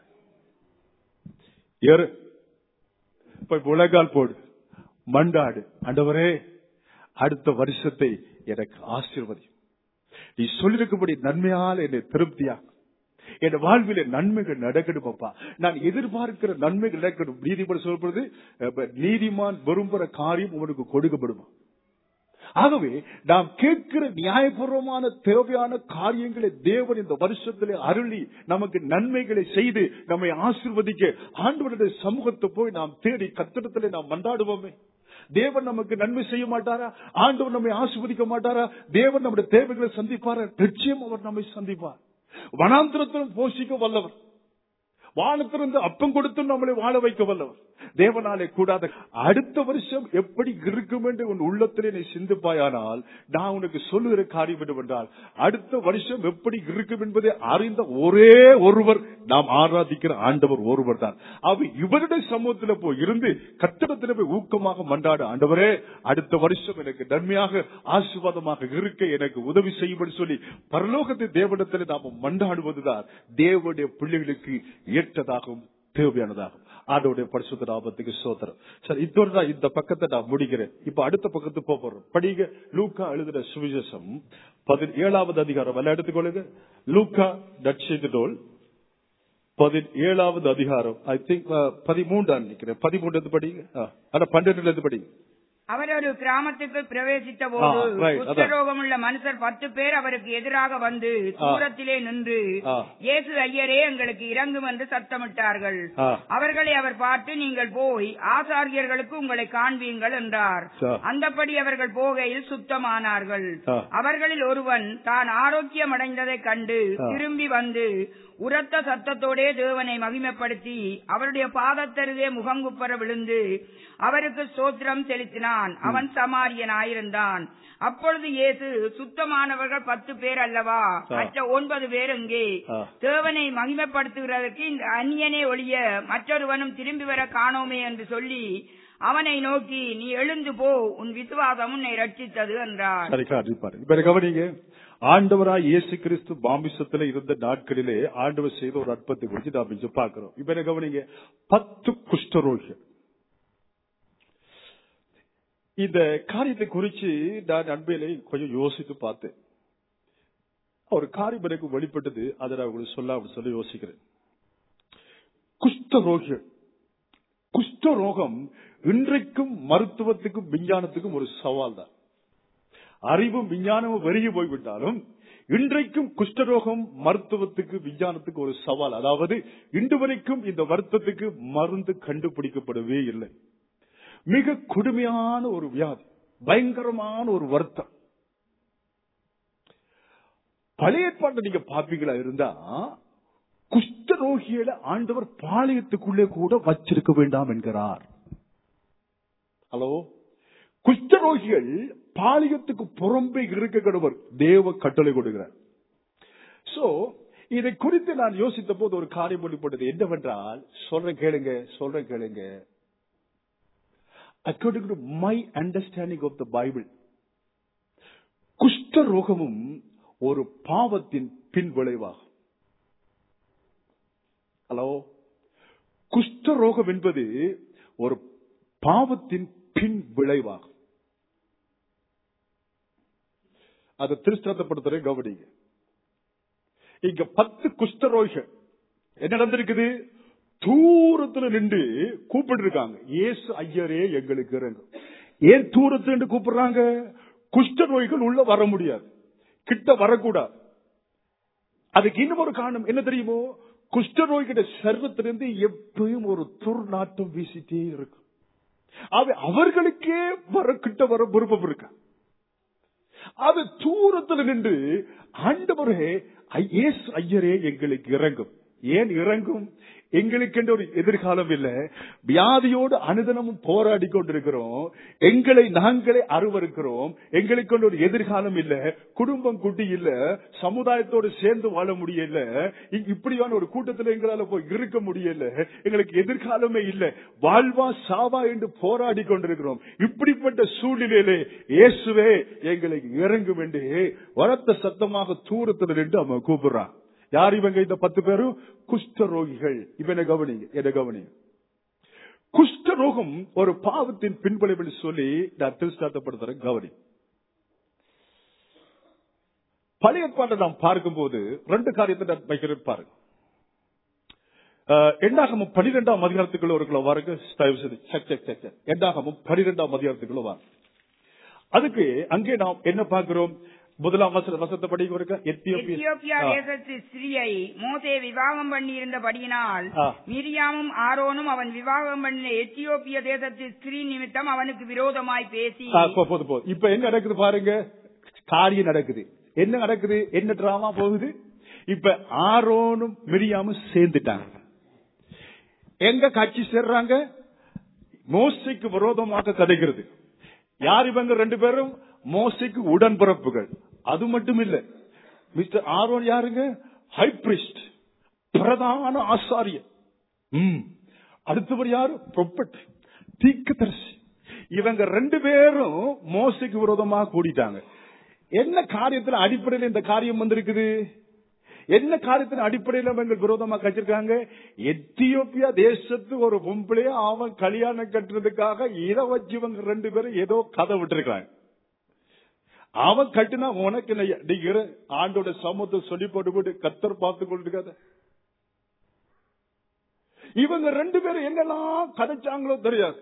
ஏறு போய் முழங்கால் போடு மண்டாடு ஆண்டவரே அடுத்த வருஷத்தை எனக்கு ஆசீர்வதி நீ சொல்லிருக்கும்படி நன்மையால் என்னை திருப்தியா என் வாழ்வில நன்மைகள் நடக்கணும் அப்பா நான் எதிர்பார்க்கிற நன்மைகள் நடக்கணும் நீதிபதி சொல்லப்படுது அப்ப நீதிமான் விரும்புற காரியம் உனக்கு கொடுக்கப்படுமா ஆகவே நாம் கேட்கிற நியாயபூர்வமான தேவையான காரியங்களை தேவன் இந்த வருஷத்திலே அருளி நமக்கு நன்மைகளை செய்து நம்மை ஆசிர்வதிக்க ஆண்டவருடைய சமூகத்தை போய் நாம் தேடி கத்திடத்திலே நாம் மன்றாடுவோமே தேவன் நமக்கு நன்மை செய்ய மாட்டாரா ஆண்டவர் நம்மை ஆசிர்வதிக்க மாட்டாரா தேவன் நம்முடைய தேவைகளை சந்திப்பாரா நிச்சயம் அவர் நம்மை சந்திப்பார் வனாந்திரத்திலும் போஷிக்க வல்லவர் வானத்திலிருந்து அப்பம் கொடுத்து நம்மளை வாழ வைக்க வல்லவர் தேவனாலே கூடாத அடுத்த வருஷம் எப்படி இருக்கும் என்று உன் உள்ளத்திலே நீ சிந்திப்பாயானால் நான் உனக்கு சொல்லுகிற காரியம் என்னவென்றால் அடுத்த வருஷம் எப்படி இருக்கும் என்பதை அறிந்த ஒரே ஒருவர் நாம் ஆராதிக்கிற ஆண்டவர் ஒருவர் தான் அவர் இவருடைய சமூகத்தில் போய் இருந்து கத்திடத்தில் போய் ஊக்கமாக மன்றாட ஆண்டவரே அடுத்த வருஷம் எனக்கு நன்மையாக ஆசீர்வாதமாக இருக்க எனக்கு உதவி செய்யும்படி சொல்லி பரலோகத்தை தேவனிடத்தில் நாம் மன்றாடுவதுதான் தேவனுடைய பிள்ளைகளுக்கு ஏற்றதாகவும் தேவையானதாகும் ஆண்டோடைய பரிசுத்த நாமத்துக்கு சோதரம் சரி இதோட நான் இந்த பக்கத்தை நான் முடிக்கிறேன் இப்ப அடுத்த பக்கத்துக்கு போக போறோம் படிங்க லூக்கா எழுதுற சுவிசேஷம் பதினேழாவது அதிகாரம் எல்லாம் எடுத்துக்கொள்ளுங்க லூக்கா நட்சத்திர நூல் பதினேழாவது அதிகாரம் ஐ திங்க் பதிமூன்றாம் நினைக்கிறேன் பதிமூன்று படிங்க ஆ, ஆனா பன்னெண்டுல இருந்து படிங்க அவர் ஒரு கிராமத்துக்கு பிரவேசித்த போது ஆ, right, அதான். குஷ்டரோகமுள்ள மனுஷர் பத்து பேர் அவருக்கு எதிராக வந்து தூரத்திலே நின்று ஆ. இயேசு ஐயரே எங்களுக்கு இறங்கும் என்று சத்தமிட்டார்கள் ஆ. அவர்களை அவர் பார்த்து நீங்கள் போய் ஆசாரியர்களுக்கு உங்களை காண்பீங்கள் என்றார் சா. அந்தபடி அவர்கள் போகையில் சுத்தமானார்கள் ஆ. அவர்களில் ஒருவன் தான் ஆரோக்கியம் அடைந்ததைக் கண்டு ஆ. திரும்பி வந்து உரத்த சத்தத்தோடே தேவனை மகிமைப்படுத்தி அவருடைய பாதத்தருகே முகங்குப்பர விழுந்து அவருக்கு ஸ்தோத்திரம் செலுத்தினான் அவன் சமாரியனாயிருந்தான் அப்பொழுது இயேசு சுத்தமானவர்கள் பத்து பேர் அல்லவா ஆ. மற்ற ஒன்பது பேர் எங்கே ஆ. தேவனை மகிமைப்படுத்துகிறதற்கு இந்த அந்நியனே ஒழிய மற்றொருவனும் திரும்பி வர காணோமே என்று சொல்லி அவனை நோக்கி நீ எழுந்து போ உன் விசுவாசம் உன்னை ரட்சித்தது என்றார் சரிக்கா இருப்பாரு இப்ப எனக்கு கவனிங்க ஆண்டவராய் இயேசு கிறிஸ்து பாம்பிசத்துல இருந்த நாட்களிலே ஆண்டவர் செய்த ஒரு அற்பத்தை குறித்து நாம் இங்க பார்க்கிறோம் இப்ப எனக்கு கவனிங்க பத்து குஷ்டரோகிகள் இந்த காரியத்தை குறிச்சு நான் அன்பையிலே கொஞ்சம் யோசித்து பார்த்தேன் ஒரு காரியம் எனக்கு வெளிப்பட்டது அதை நான் உங்களுக்கு சொல்ல அப்படி சொல்லி யோசிக்கிறேன் குஷ்டரோகிகள் குஷ்டரோகம் இன்றைக்கும் மருத்துவத்துக்கும் விஞ்ஞானத்துக்கும் ஒரு சவால் தான் அறிவும் விஞ்ஞானமும் வெறுகி போய்விட்டாலும் இன்றைக்கும் குஷ்டரோகம் மருத்துவத்துக்கு விஞ்ஞானத்துக்கு ஒரு சவால் அதாவது இன்று வரைக்கும் இந்த வருத்தத்துக்கு மருந்து கண்டுபிடிக்கப்படவே இல்லை மிக கொடுமையான ஒரு வியாதி பயங்கரமான ஒரு வருத்தம் பழைய ஏற்பாட்டை நீங்க பாப்பீங்களா இருந்தா குஷ்டரோகிகளை ஆண்டவர் பாளையத்துக்குள்ளே கூட வச்சிருக்க வேண்டாம் என்கிறார் ஹலோ குஷ்டரோகிகள் பாளையத்துக்கு புறம்பே இருக்க கடவர் தேவ கட்டளை கொடுக்கிறார் சோ இதை குறித்து நான் யோசித்த போது ஒரு காரியம் வெளிப்பட்டது என்னவென்றால் சொல்றேன் கேளுங்க சொல்றேன் கேளுங்க according to my understanding of the Bible குஷ்ட ரோகமும் ஒரு பாவத்தின் பின் விளைவாகும் ஹலோ குஷ்ட ரோகம் என்பது ஒரு பாவத்தின் பின் விளைவாகும் அதை திருஷ்டப்படுத்துற கவனிங்க இங்க பத்து குஷ்டரோகிகள் என்ன நடந்திருக்குது தூரத்துல நின்று கூப்பிட்டு இருக்காங்க ஏசு ஐயரே எங்களுக்கு இறங்கு ஏன் தூரத்துல நின்று கூப்பிடுறாங்க குஷ்ட நோய்கள் உள்ள வர முடியாது கிட்ட வரக்கூடாது அதுக்கு இன்னும் ஒரு காரணம் என்ன தெரியுமோ குஷ்ட நோய்கிட்ட சர்வத்திலிருந்து எப்பயும் ஒரு துர்நாட்டம் வீசிட்டே இருக்கும் அது அவர்களுக்கே வர கிட்ட வர விருப்பம் இருக்கு அது தூரத்துல நின்று ஆண்டவரே ஐ- இயேசு ஐயரே எங்களுக்கு இறங்கும் ஏன் இறங்கும் எங்களுக்கு ஒரு எதிர்காலம் இல்ல வியாதியோடு அனுதினமும் போராடி கொண்டிருக்கிறோம் எங்களை நாங்களே அருவருக்கிறோம் எங்களுக்கு ஒரு எதிர்காலம் இல்ல குடும்பம் குட்டி இல்ல சமுதாயத்தோடு சேர்ந்து வாழ முடியல இ- இப்படியான ஒரு கூட்டத்தில் எங்களால போய் இருக்க முடியல எங்களுக்கு எதிர்காலமே இல்ல வாழ்வா சாவா என்று போராடி கொண்டிருக்கிறோம் இப்படிப்பட்ட சூழ்நிலையிலே இயேசுவே எங்களுக்கு இறங்கும் என்று வரத்த சத்தமாக தூரத்தில் நின்று அவன் கூப்பிடுறான் யார் இவங்க இந்த பத்து பேரும் குஷ்ட ரோகிகள் இவனை கவனிங்க என்ன கவனிங்க குஷ்ட ரோகம் ஒரு பாவத்தின் பின்புலைவில் சொல்லி நான் திருஷ்டாத்தப்படுத்துறேன் கவனி பழைய ஏற்பாட்டை நாம் பார்க்கும்போது ரெண்டு காரியத்தை நான் வைக்கிறேன் பாருங்க அஹ், எண்ணாகமம் பனிரெண்டாம் அதிகாரத்துக்குள்ள ஒரு கிலோ வாருங்க தயவு செய்து செக் செக் செக் செக். எண்ணாகமம் பனிரெண்டாம் அதிகாரத்துக்குள்ள வாருங்க அதுக்கு அங்கே நாம் என்ன பார்க்கிறோம் முதலாம் வசன வசத்தை படிக்க இருக்க எத்தியோப்பியா எத்தியோப்பியா தேசத்து ஸ்திரியை மோசே விவாகம் பண்ணியிருந்தபடியினால் ஆ. மிரியாமும் ஆரோனும் அவன் விவாகம் பண்ணின எத்தியோப்பிய தேசத்து ஸ்திரீ நிமித்தம் அவனுக்கு விரோதமாய் பேசி ஆ, போ- போதும் போதும் இப்ப என்ன நடக்குது பாருங்க காரியம் நடக்குது என்ன நடக்குது என்ன டிராமா போகுது இப்ப ஆரோனும் மிரியாமும் சேர்ந்துட்டாங்க எங்க கட்சி சேர்றாங்க மோசைக்கு விரோதமாக கதைக்கிறது யார் இவங்க ரெண்டு பேரும் மோசைக்கு உடன்பிறப்புகள் அது மட்டும் இல்ல மிஸ்டர் ஆரோன் யாருங்க ஹை பிரிஸ்ட் பிரதான ஆசாரியர் ம். அடுத்தவர் யாரு ப்ரொபட் தீர்க்கதரிசி இவங்க ரெண்டு பேரும் மோசைக்கு விரோதமாக கூடிட்டாங்க என்ன காரியத்துல அடிப்படையில் இந்த காரியம் வந்திருக்குது என்ன காரியத்தின் அடிப்படையில் அவங்க விரோதமா கச்சிருக்காங்க எத்தியோப்பியா தேசத்து ஒரு பொம்பளைய அவன் கல்யாணம் கட்டுறதுக்காக இதை வச்சு இவங்க ரெண்டு பேரும் ஏதோ கதை விட்டுருக்காங்க அவன் கட்டுனா உனக்கு என்ன நீங்க இரு, ஆண்டோட சமூகத்தை சொல்லி போட்டு போட்டு கத்தர் பார்த்து கொண்டிருக்காத இவங்க ரெண்டு பேரும் என்னெல்லாம் கதைச்சாங்களோ தெரியாது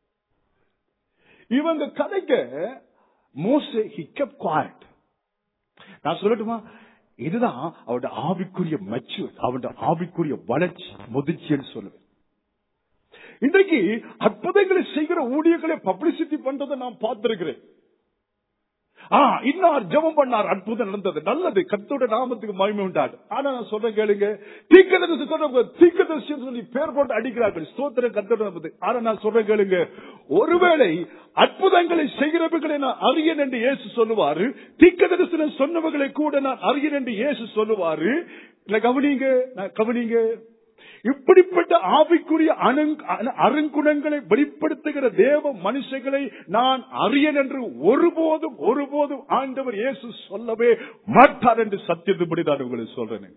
இவங்க கதைக்க மோசே he kept quiet நான் சொல்லட்டுமா இதுதான் அவருடைய ஆவிக்குரிய மெச்சூர் அவருடைய ஆவிக்குரிய வளர்ச்சி முதிர்ச்சின்னு சொல்லுவேன் இன்றைக்கு அற்புதங்களை செய்கிற ஊழியர்களை பப்ளிசிட்டி பண்றதை நான் பார்த்திருக்கிறேன் ஆ இன்னார் ஜெபம் பண்ணார் அற்புதம் நடந்தது நல்லது கத்தோட நாமத்துக்கு மகிமை உண்டாடு ஆனா நான் சொல்றேன் கேளுங்க தீக்கதரிசி சொல்ற தீக்கதரிசி சொல்லி பேர் போட்டு அடிக்கிறார்கள் ஸ்தோத்திர கத்தோட நாமத்துக்கு ஆனா நான் சொல்றேன் கேளுங்க ஒருவேளை அற்புதங்களை செய்கிறவர்களை நான் அறியன் என்று இயேசு சொல்லுவாரு தீக்கதரிசனம் சொன்னவர்களை கூட நான் அறியன் என்று இயேசு சொல்லுவாரு இல்ல கவனிங்க நான் கவனிங்க இப்படிப்பட்ட ஆவிக்குரிய அனங்- அன- அருங்குணங்களை வெளிப்படுத்துகிற தேவ மனுஷங்களை நான் அறியன் என்று ஒருபோதும் ஒருபோதும் ஆண்டவர் இயேசு சொல்லவே மாட்டார் என்று சத்தியத்துப்படி நான் உங்களுக்கு சொல்றேன்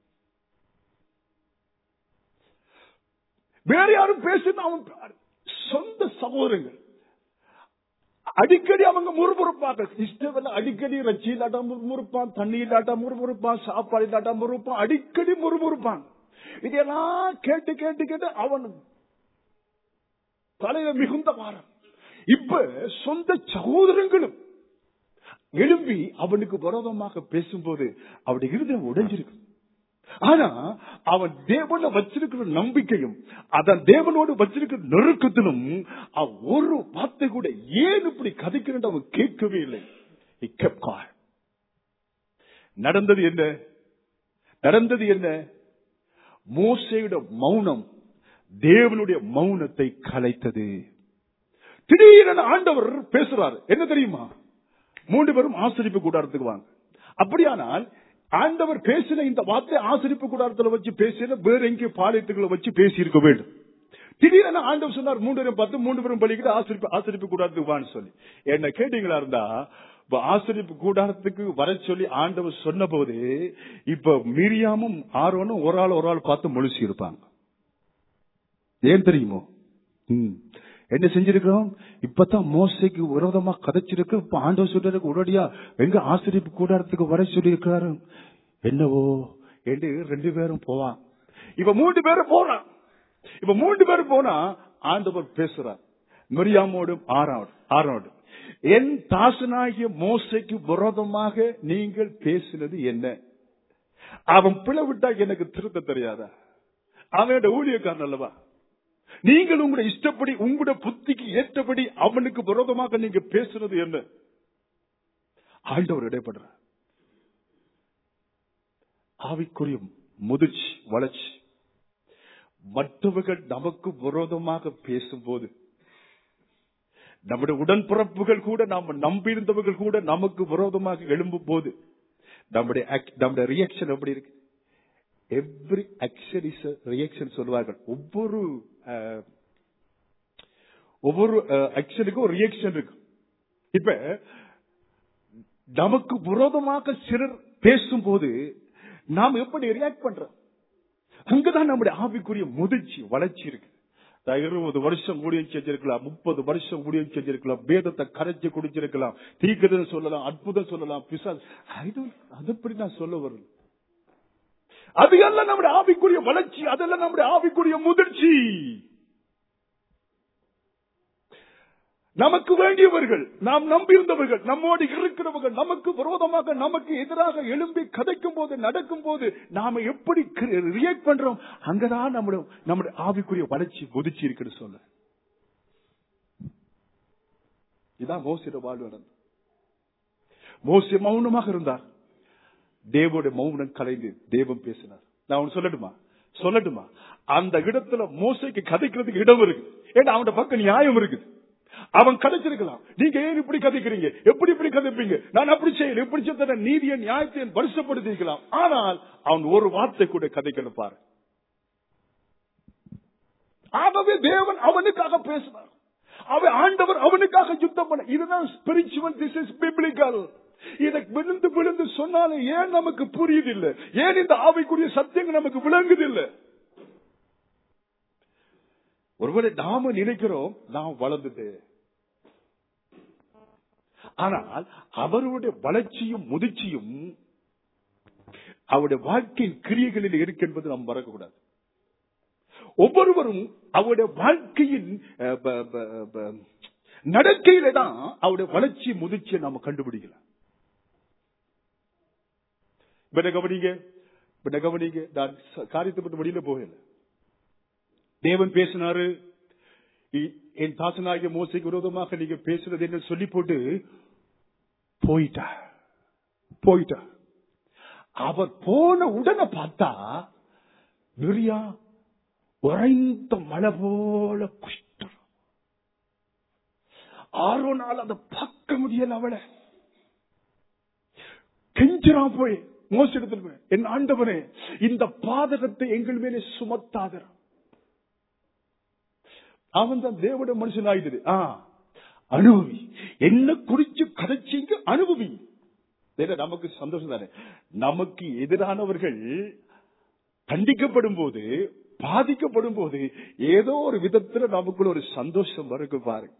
வேற யாரும் பேசினா அவன் சொந்த சகோதரங்கள் அடிக்கடி அவங்க முறுமுறுப்பாங்க இஷ்டவெல்லாம் அடிக்கடி ரச்சி இல்லாட்டா முறுமுறுப்பான் தண்ணி இல்லாட்டா முறுமுறுப்பான் சாப்பாடு இல்லாட்டா முறுப்பான் அடிக்கடி முறுமுறுப்பான் இதெல்லாம் கேட்டு கேட்டு கேட்டு அவன் தலையில மிகுந்த வாரம் இப்ப சொந்த சகோதரங்களும் எழும்பி அவனுக்கு விரோதமாக பேசும்போது அவருடைய இருதயம் உடைஞ்சிருக்கு ஆனா அவன் தேவன வச்சிருக்கிற நம்பிக்கையும் அதன் தேவனோடு வச்சிருக்கிற நெருக்கத்திலும் அவன் ஒரு வார்த்தை கூட ஏன் இப்படி கதைக்கிறேன் அவன் கேட்கவே இல்லை He kept quiet. நடந்தது என்ன நடந்தது என்ன மோசையோட மௌனம் தேவனுடைய மௌனத்தை கலைத்தது திடீரென ஆண்டவர் பேசுறாரு என்ன தெரியுமா மூன்று பேரும் ஆசிரிப்பு கூடாரத்துக்கு வாங்க அப்படியானால் ஆண்டவர் பேசின இந்த வார்த்தை ஆசிரிப்பு கூடாரத்துல வச்சு பேசின வேற எங்கே பாளையத்துக்குள்ள வச்சு பேசி இருக்க வேண்டும் திடீரென ஆண்டவர் சொன்னார் மூன்று பேரும் பத்து மூன்று பேரும் பள்ளிக்கிட்டு ஆசிரிப்பு ஆசிரிப்பு கூடாரத்துக்கு வான்னு சொல்லி என்ன கேட்டீங்களா இருந்தா இப்ப ஆசிரிப்பு கூடாரத்துக்கு வர சொல்லி ஆண்டவர் சொன்ன போது இப்ப மிரியாமும் ஆர்வனும் ஒரு ஆள் ஒரு ஆள் பார்த்து முழிச்சு இருப்பாங்க ஏன் தெரியுமோ ம். என்ன செஞ்சிருக்கிறோம் இப்பதான் மோசைக்கு விரோதமா கதைச்சிருக்கு இப்ப ஆண்டவர் சொல்றதுக்கு உடனடியா எங்க ஆசிரியப்பு கூடாரத்துக்கு வர சொல்லி இருக்கிறாரு என்னவோ என்று ரெண்டு பேரும் போவான் இப்ப மூன்று பேரும் போறான் இப்ப மூன்று பேரும் போனா ஆண்டவர் பேசுறார் மரியாமோடும் ஆறாவோடும் ஆறாவோடும் என் தாசனாகிய மோசைக்கு விரோதமாக நீங்கள் பேசினது என்ன அவன் பிளவிட்டா எனக்கு திருத்த தெரியாதா அவனோட ஊழியக்காரன் அல்லவா நீங்கள் உங்களுடைய இஷ்டப்படி உங்களுடைய புத்திக்கு ஏற்றபடி அவனுக்கு விரோதமாக நீங்க பேசுறது என்ன ஆண்டவர் இடைப்படுற ஆவிக்குரிய முதிர்ச்சி வளர்ச்சி மற்றவர்கள் நமக்கு விரோதமாக பேசும்போது நம்முடைய உடன்பிறப்புகள் கூட நாம் நம்பியிருந்தவர்கள் கூட நமக்கு விரோதமாக எழும்பும் போது நம்முடைய act- நம்முடைய ரியாக்ஷன் எப்படி இருக்கு எவ்ரி ஆக்ஷன் இஸ் ரியாக்ஷன் சொல்லுவார்கள் ஒவ்வொரு அஹ், ஒவ்வொரு ஆக்ஷனுக்கும் ஒரு ரியாக்ஷன் இருக்கு இப்ப நமக்கு விரோதமாக சிலர் பேசும்போது நாம் எப்படி ரியாக்ட் பண்றோம் அங்கதான் நம்முடைய ஆவிக்குரிய முதிர்ச்சி வளர்ச்சி இருக்கு நான் இருபது வருஷம் ஊழியம் செஞ்சிருக்கலாம் முப்பது வருஷம் ஊழியம் செஞ்சிருக்கலாம் வேதத்தை கரைச்சு குடிச்சிருக்கலாம் தீக்குதல் சொல்லலாம் அற்புதம் சொல்லலாம் பிசாஸ் அது எப்படி நான் சொல்ல வரல அது எல்லாம் நம்முடைய ஆவிக்குரிய வளர்ச்சி அதெல்லாம் நம்முடைய ஆவிக்குரிய முதிர்ச்சி நமக்கு வேண்டியவர்கள் நாம் நம்பியிருந்தவர்கள் நம்மோடு இருக்கிறவர்கள் நமக்கு விரோதமாக நமக்கு எதிராக எழும்பி கதைக்கும் போது நடக்கும் போது நாம எப்படி ரியாக்ட் பண்றோம் அங்கதான் நம்முடைய நம்முடைய ஆவிக்குரிய வளர்ச்சி முதிர்ச்சி இருக்குன்னு சொல்ல இதான் மோசிட வாழ்வு நடந்தது மோசி மௌனமாக இருந்தார் தேவோட மௌனம் கலைந்து தேவன் பேசினார் நான் ஒன்னு சொல்லட்டுமா சொல்லட்டுமா அந்த இடத்துல மோசைக்கு கதைக்கிறதுக்கு இடம் இருக்கு ஏன்னா அவனோட பக்கம் நியாயம் இருக்குது அவன் கதைச்சிருக்கலாம் நீங்க ஏன் இப்படி கதைக்கிறீங்க எப்படி இப்படி கதைப்பீங்க நான் அப்படி செய்யல இப்படி செய்த நீதியை நியாயத்தை வருஷப்படுத்திக்கலாம் ஆனால் அவன் ஒரு வார்த்தை கூட கதைக்கணும் பாரு ஆகவே தேவன் அவனுக்காக பேசினார் அவன் ஆண்டவர் அவனுக்காக யுத்தம் பண்ண இதுதான் ஸ்பிரிச்சுவல் திஸ் இஸ் பிப்ளிக்கல் இதை விழுந்து விழுந்து சொன்னாலும் ஏன் நமக்கு புரியுதில்லை ஏன் இந்த ஆவிக்குரிய சத்தியங்கள் நமக்கு விளங்குதில்லை ஒருவேளை நாம நினைக்கிறோம் நாம் வளர்ந்துட்டு ஆனால் அவருடைய வளர்ச்சியும் முதிர்ச்சியும் அவருடைய வாழ்க்கையின் கிரியைகளில் இருக்கு என்பது நாம் மறக்கக்கூடாது ஒவ்வொருவரும் அவருடைய வாழ்க்கையின் அஹ், ப- ப- ப- நடக்கையில தான் அவருடைய வளர்ச்சி முதிர்ச்சியை நாம கண்டுபிடிக்கலாம் இப்ப என்ன கவனிங்க இப்ப என்ன கவனிங்க நான் ச- காரியத்தை பற்றி வெளியில போகல தேவன் பேசினாரு இ- என் தாசனாகிய மோசைக்கு விரோதமாக நீங்க பேசுறது என்ன சொல்லி போட்டு போயிட்டா போயிட்டா அவர் போன உடனே பார்த்தா மிரியா உறைந்த மழை போல குஷ்டம் ஆறோ நாள் அதை பார்க்க முடியல அவளை கெஞ்சிரான் போய் மோசிடத்தில் போய் என் ஆண்டவனே இந்த பாதகத்தை எங்கள் மேலே சுமத்தாதர் அவன் தான் தேவட மனுஷன் ஆயிடுது ஆ அனுபவி என்ன குறிச்சு கதைச்சிங்க அனுபவி வேற நமக்கு சந்தோஷம் தானே நமக்கு எதிரானவர்கள் கண்டிக்கப்படும் போது பாதிக்கப்படும் போது ஏதோ ஒரு விதத்துல நமக்குள்ள ஒரு சந்தோஷம் வருது பாருங்க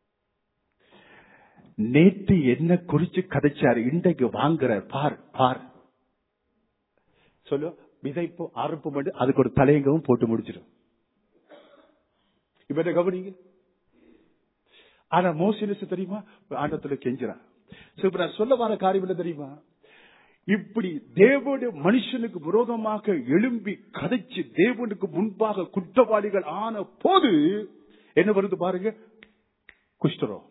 நேத்து என்ன குறிச்சு கதைச்சாரு இன்றைக்கு வாங்குறார் பார் பார் சொல்லு விதைப்பு அறுப்பு மட்டும் அதுக்கு ஒரு தலையங்கவும் போட்டு முடிச்சிடும் இப்ப என்ன கவனிங்க ஆனா மோசினஸ் தெரியுமா ஆண்டத்துல கெஞ்சுறான் சோ இப்ப நான் சொல்ல வர காரியம் என்ன தெரியுமா இப்படி தேவனுடைய மனுஷனுக்கு விரோதமாக எழும்பி கதைச்சு தேவனுக்கு முன்பாக குற்றவாளிகள் ஆன போது என்ன வருது பாருங்க குஷ்டரோகம்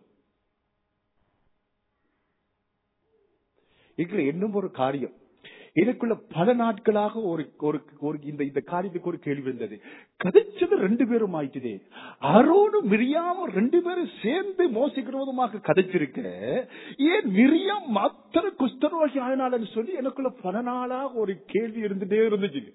இதுல இன்னும் ஒரு காரியம் எனக்குள்ள பல நாட்களாக ஒரு ஒரு ஒரு இந்த இந்த காரியத்துக்கு ஒரு கேள்வி இருந்தது கதைச்சது ரெண்டு பேரும் ஆயிட்டுதே அரோடு மிரியாம ரெண்டு பேரும் சேர்ந்து மோசிக்கிறதுமாக கதைச்சிருக்க ஏன் மிரியாம் மாத்திர குஷ்டரோகி ஆயினாலன்னு சொல்லி எனக்குள்ள பல நாளாக ஒரு கேள்வி இருந்துட்டே இருந்துச்சு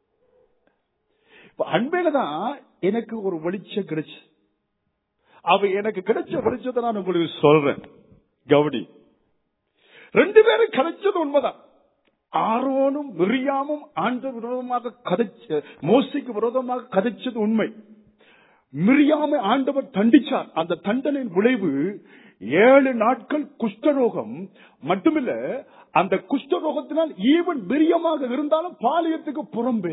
இப்ப அண்மையில தான் எனக்கு ஒரு வெளிச்சம் கிடைச்சு அவ எனக்கு கிடைச்ச வெளிச்சத்தை நான் உங்களுக்கு சொல்றேன் கவுடி ரெண்டு பேரும் கிடைச்சது உண்மைதான் ஆரோனும் மிரியாமும் ஆண்ட விரோதமாக கதைச்ச மோசிக்கு விரோதமாக கதைச்சது உண்மை மிரியாமை ஆண்டவர் தண்டிச்சார் அந்த தண்டனையின் விளைவு ஏழு நாட்கள் குஷ்டரோகம் மட்டுமில்ல அந்த குஷ்டரோகத்தினால் ஈவன் மிரியமாக இருந்தாலும் பாளையத்துக்கு புறம்பே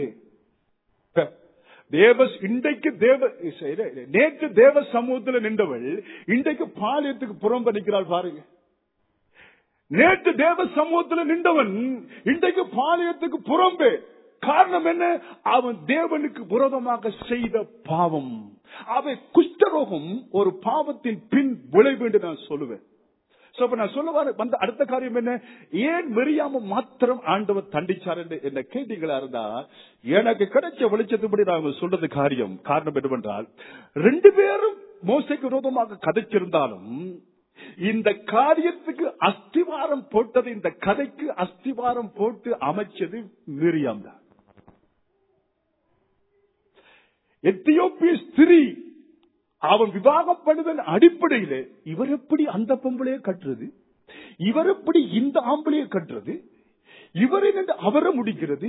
தேவ இன்றைக்கு தேவ நேற்று தேவ சமூகத்தில் நின்றவள் இன்றைக்கு பாளையத்துக்கு புறம்ப நிற்கிறாள் பாருங்க நேற்று தேவ சமூகத்தில் நின்றவன் இன்றைக்கு பாளையத்துக்கு புறம்பே காரணம் என்ன அவன் தேவனுக்கு விரோதமாக செய்த பாவம் அவை குஷ்டரோகம் ஒரு பாவத்தின் பின் விளைவு என்று நான் சொல்லுவேன் நான் சொல்ல வந்த அடுத்த காரியம் என்ன ஏன் மெரியாம மாத்திரம் ஆண்டவர் தண்டிச்சார் என்று என்ன கேட்டீங்களா இருந்தா எனக்கு கிடைச்ச வெளிச்சத்துப்படி நான் சொல்றது காரியம் காரணம் என்னவென்றால் ரெண்டு பேரும் மோசைக்கு விரோதமாக கதைச்சிருந்தாலும் இந்த காரியத்துக்கு அஸ்திவாரம் போட்டது இந்த கதைக்கு அஸ்திவாரம் போட்டு அமைச்சது மிரியாம் தான் எத்தியோப்பிய ஸ்திரீ அவன் விவாகப்படுதல் அடிப்படையில் இவர் எப்படி அந்த பொம்பளைய கட்டுறது இவர் எப்படி இந்த ஆம்பளைய கட்டுறது இவரை அவரை முடிக்கிறது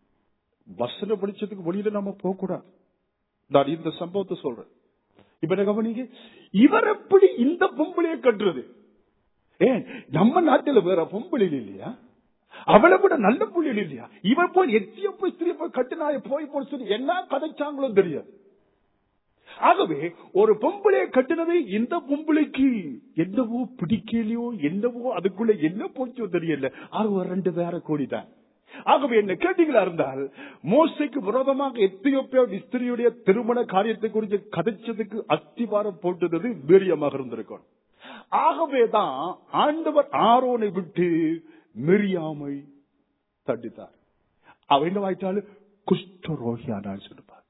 வசன படிச்சதுக்கு வெளியில நம்ம போக கூடாது நான் இந்த சம்பவத்தை சொல்றேன் இப்ப கவனிங்க இவர் எப்படி இந்த பொம்பளைய கட்டுறது ஏன் நம்ம நாட்டில வேற பொம்பளை இல்லையா அவளை விட நல்ல புள்ளிகள் இல்லையா இவர் போய் எத்திய போய் ஸ்திரீ போய் கட்டினாய போய் போய் சொல்லி என்ன கதைச்சாங்களோ தெரியாது ஆகவே ஒரு பொம்பளைய கட்டினதை இந்த பொம்பளைக்கு என்னவோ பிடிக்கலையோ என்னவோ அதுக்குள்ள என்ன போச்சோ தெரியல ஆக ரெண்டு வேற கோடிதான் ஆகவே என்ன கேட்டீங்களா இருந்தால் மோசைக்கு விரோதமாக எத்தியோப்பியா ஸ்திரியுடைய திருமண காரியத்தை குறித்து கதைச்சதுக்கு அஸ்திவாரம் போட்டது வீரியமாக இருந்திருக்கும் ஆகவேதான் ஆண்டவர் ஆரோனை விட்டு மெரியாமை தண்டித்தார் அவ என்னவாயிட்டாலும் குஷ்டரோகியானான்னு சொல்லி பார்க்கிறோம்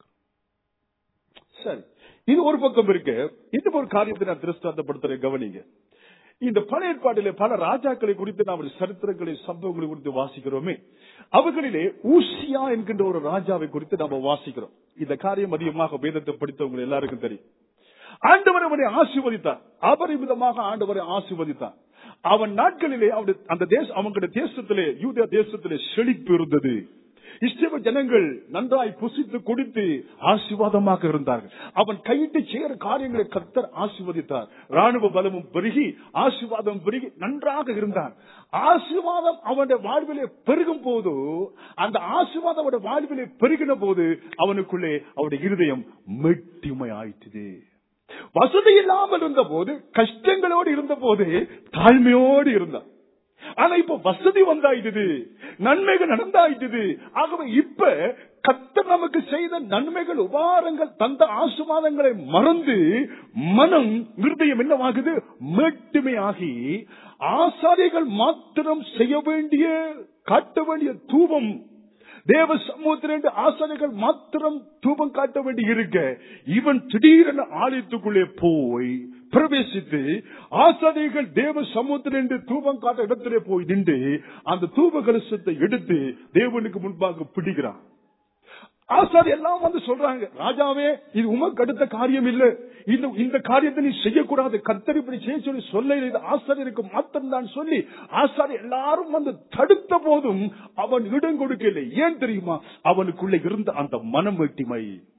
சரி இது ஒரு பக்கம் இருக்கு இன்னும் ஒரு காரியத்தை நான் திருஷ்டாந்தப்படுத்துறேன் கவனிங்க இந்த பழைய ஏற்பாட்டிலே பல ராஜாக்களை குறித்து நாம் சரித்திரங்களை சம்பவங்களை குறித்து வாசிக்கிறோமே அவர்களிலே ஊசியா என்கின்ற ஒரு ராஜாவை குறித்து நாம வாசிக்கிறோம் இந்த காரியம் அதிகமாக வேதத்தை படித்தவங்க எல்லாருக்கும் தெரியும் ஆண்டவர் அவனை ஆசீர்வதித்தார் அபரிமிதமாக ஆண்டவரை ஆசீர்வதித்தார் அவன் நாட்களிலே அவனுடைய அந்த தேச அவங்களுடைய தேசத்திலே யூதியா தேசத்திலே செழிப்பு இருந்தது இஸ்ரேல் ஜனங்கள் நன்றாய் புசித்து குடித்து ஆசீர்வாதமாக இருந்தார்கள் அவன் கையிட்டு செய்கிற காரியங்களை கர்த்தர் ஆசீர்வதித்தார் ராணுவ பலமும் பெருகி ஆசீர்வாதம் பெருகி நன்றாக இருந்தான் ஆசீர்வாதம் அவனுடைய வாழ்விலே பெருகும் போது அந்த ஆசீர்வாதம் அவனுடைய வாழ்விலே பெருகின போது அவனுக்குள்ளே அவனுடைய இருதயம் மெட்டிமை ஆயிட்டுது வசதி இல்லாமல் இருந்த போது கஷ்டங்களோடு இருந்த போது தாழ்மையோடு இருந்தான் ஆனா இப்ப வசதி வந்தாயிட்டுது நன்மைகள் நடந்தாயிட்டுது ஆகவே இப்ப கத்த நமக்கு செய்த நன்மைகள் உபாரங்கள் தந்த ஆசுவாதங்களை மறந்து மனம் இருதயம் என்னவாகுது மேட்டுமையாகி ஆசாரிகள் மாத்திரம் செய்ய வேண்டிய காட்ட வேண்டிய தூபம் தேவ சமூகத்திலிருந்து ஆசாரிகள் மாத்திரம் தூபம் காட்ட வேண்டி இருக்க இவன் திடீரென ஆலயத்துக்குள்ளே போய் பிரவேசித்து ஆசாரிகள் தேவ சமூகத்திலிருந்து தூபம் காட்ட இடத்திலே போய் நின்று அந்த தூப கலசத்தை எடுத்து தேவனுக்கு முன்பாக பிடிக்கிறான் ஆசாரி எல்லாம் வந்து சொல்றாங்க ராஜாவே இது உமக்கு அடுத்த காரியம் இல்ல இந்த இந்த காரியத்தை நீ செய்யக்கூடாது கத்தர் இப்படி செய்ய சொல்லி சொல்ல இது ஆசாரியருக்கு மாத்திரம் தான் சொல்லி ஆசாரி எல்லாரும் வந்து தடுத்த போதும் அவன் இடம் கொடுக்கல ஏன் தெரியுமா அவனுக்குள்ள இருந்த அந்த மனம் வெட்டிமை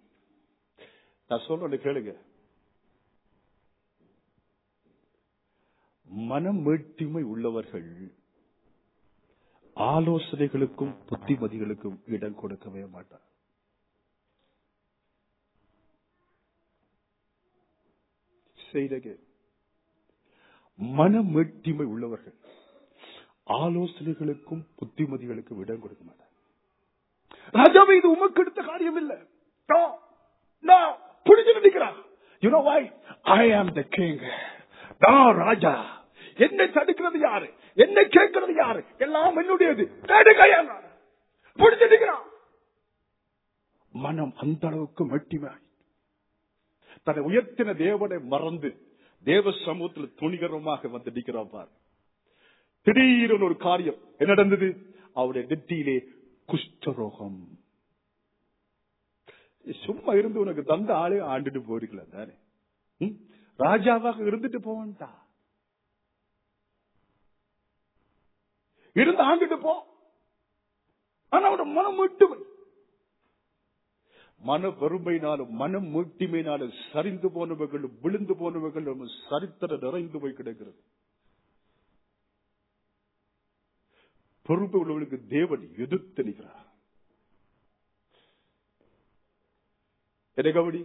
நான் சொல்றேன் கேளுங்க மனம் வேட்டிமை உள்ளவர்கள் ஆலோசனைகளுக்கும் புத்திமதிகளுக்கும் இடம் கொடுக்கவே மாட்டார் செய்தக மனமெட்டிமை உள்ளவர்கள் ஆலோசனைகளுக்கும் புத்திமதிகளுக்கும் இடம் கொடுக்க மாட்டார் ராஜாவை இது உமக்கு எடுத்த காரியம் இல்ல No, no, புடிச்சு நிற்கிறான் யூ நோ வை ஐ ஆம் த கிங் நான் ராஜா என்னை தடுக்கிறது யாரு என்னை கேட்கிறது யாரு எல்லாம் என்னுடையது தடுக்கையா புடிச்சு நிற்கிறான் மனம் அந்த அளவுக்கு மெட்டிமாய் தன்னை உயர்த்தின தேவனை மறந்து தேவ சமூகத்தில் துணிகரமாக வந்து நிற்கிறான் பார் திடீரென ஒரு காரியம் என்ன நடந்தது அவருடைய நெற்றியிலே குஷ்டரோகம் சும்மா இருந்து உனக்கு தந்த ஆளே ஆண்டுட்டு போயிருக்கலாம் தானே ம்? ராஜாவாக இருந்துட்டு போவன்டா இருந்து ஆண்டுட்டு போ ஆனா அவனோட மனம் மீட்டுமை மன வறுமையினாலும் மனம் மீட்டிமையினாலும் சரிந்து போனவர்கள் விழுந்து போனவர்கள் நம்ம சரித்திர நிறைந்து போய் கிடக்கிறது பொறுப்பு உள்ளவர்களுக்கு தேவன் எதிர்த்து நிற்கிறார் என்ன கவனி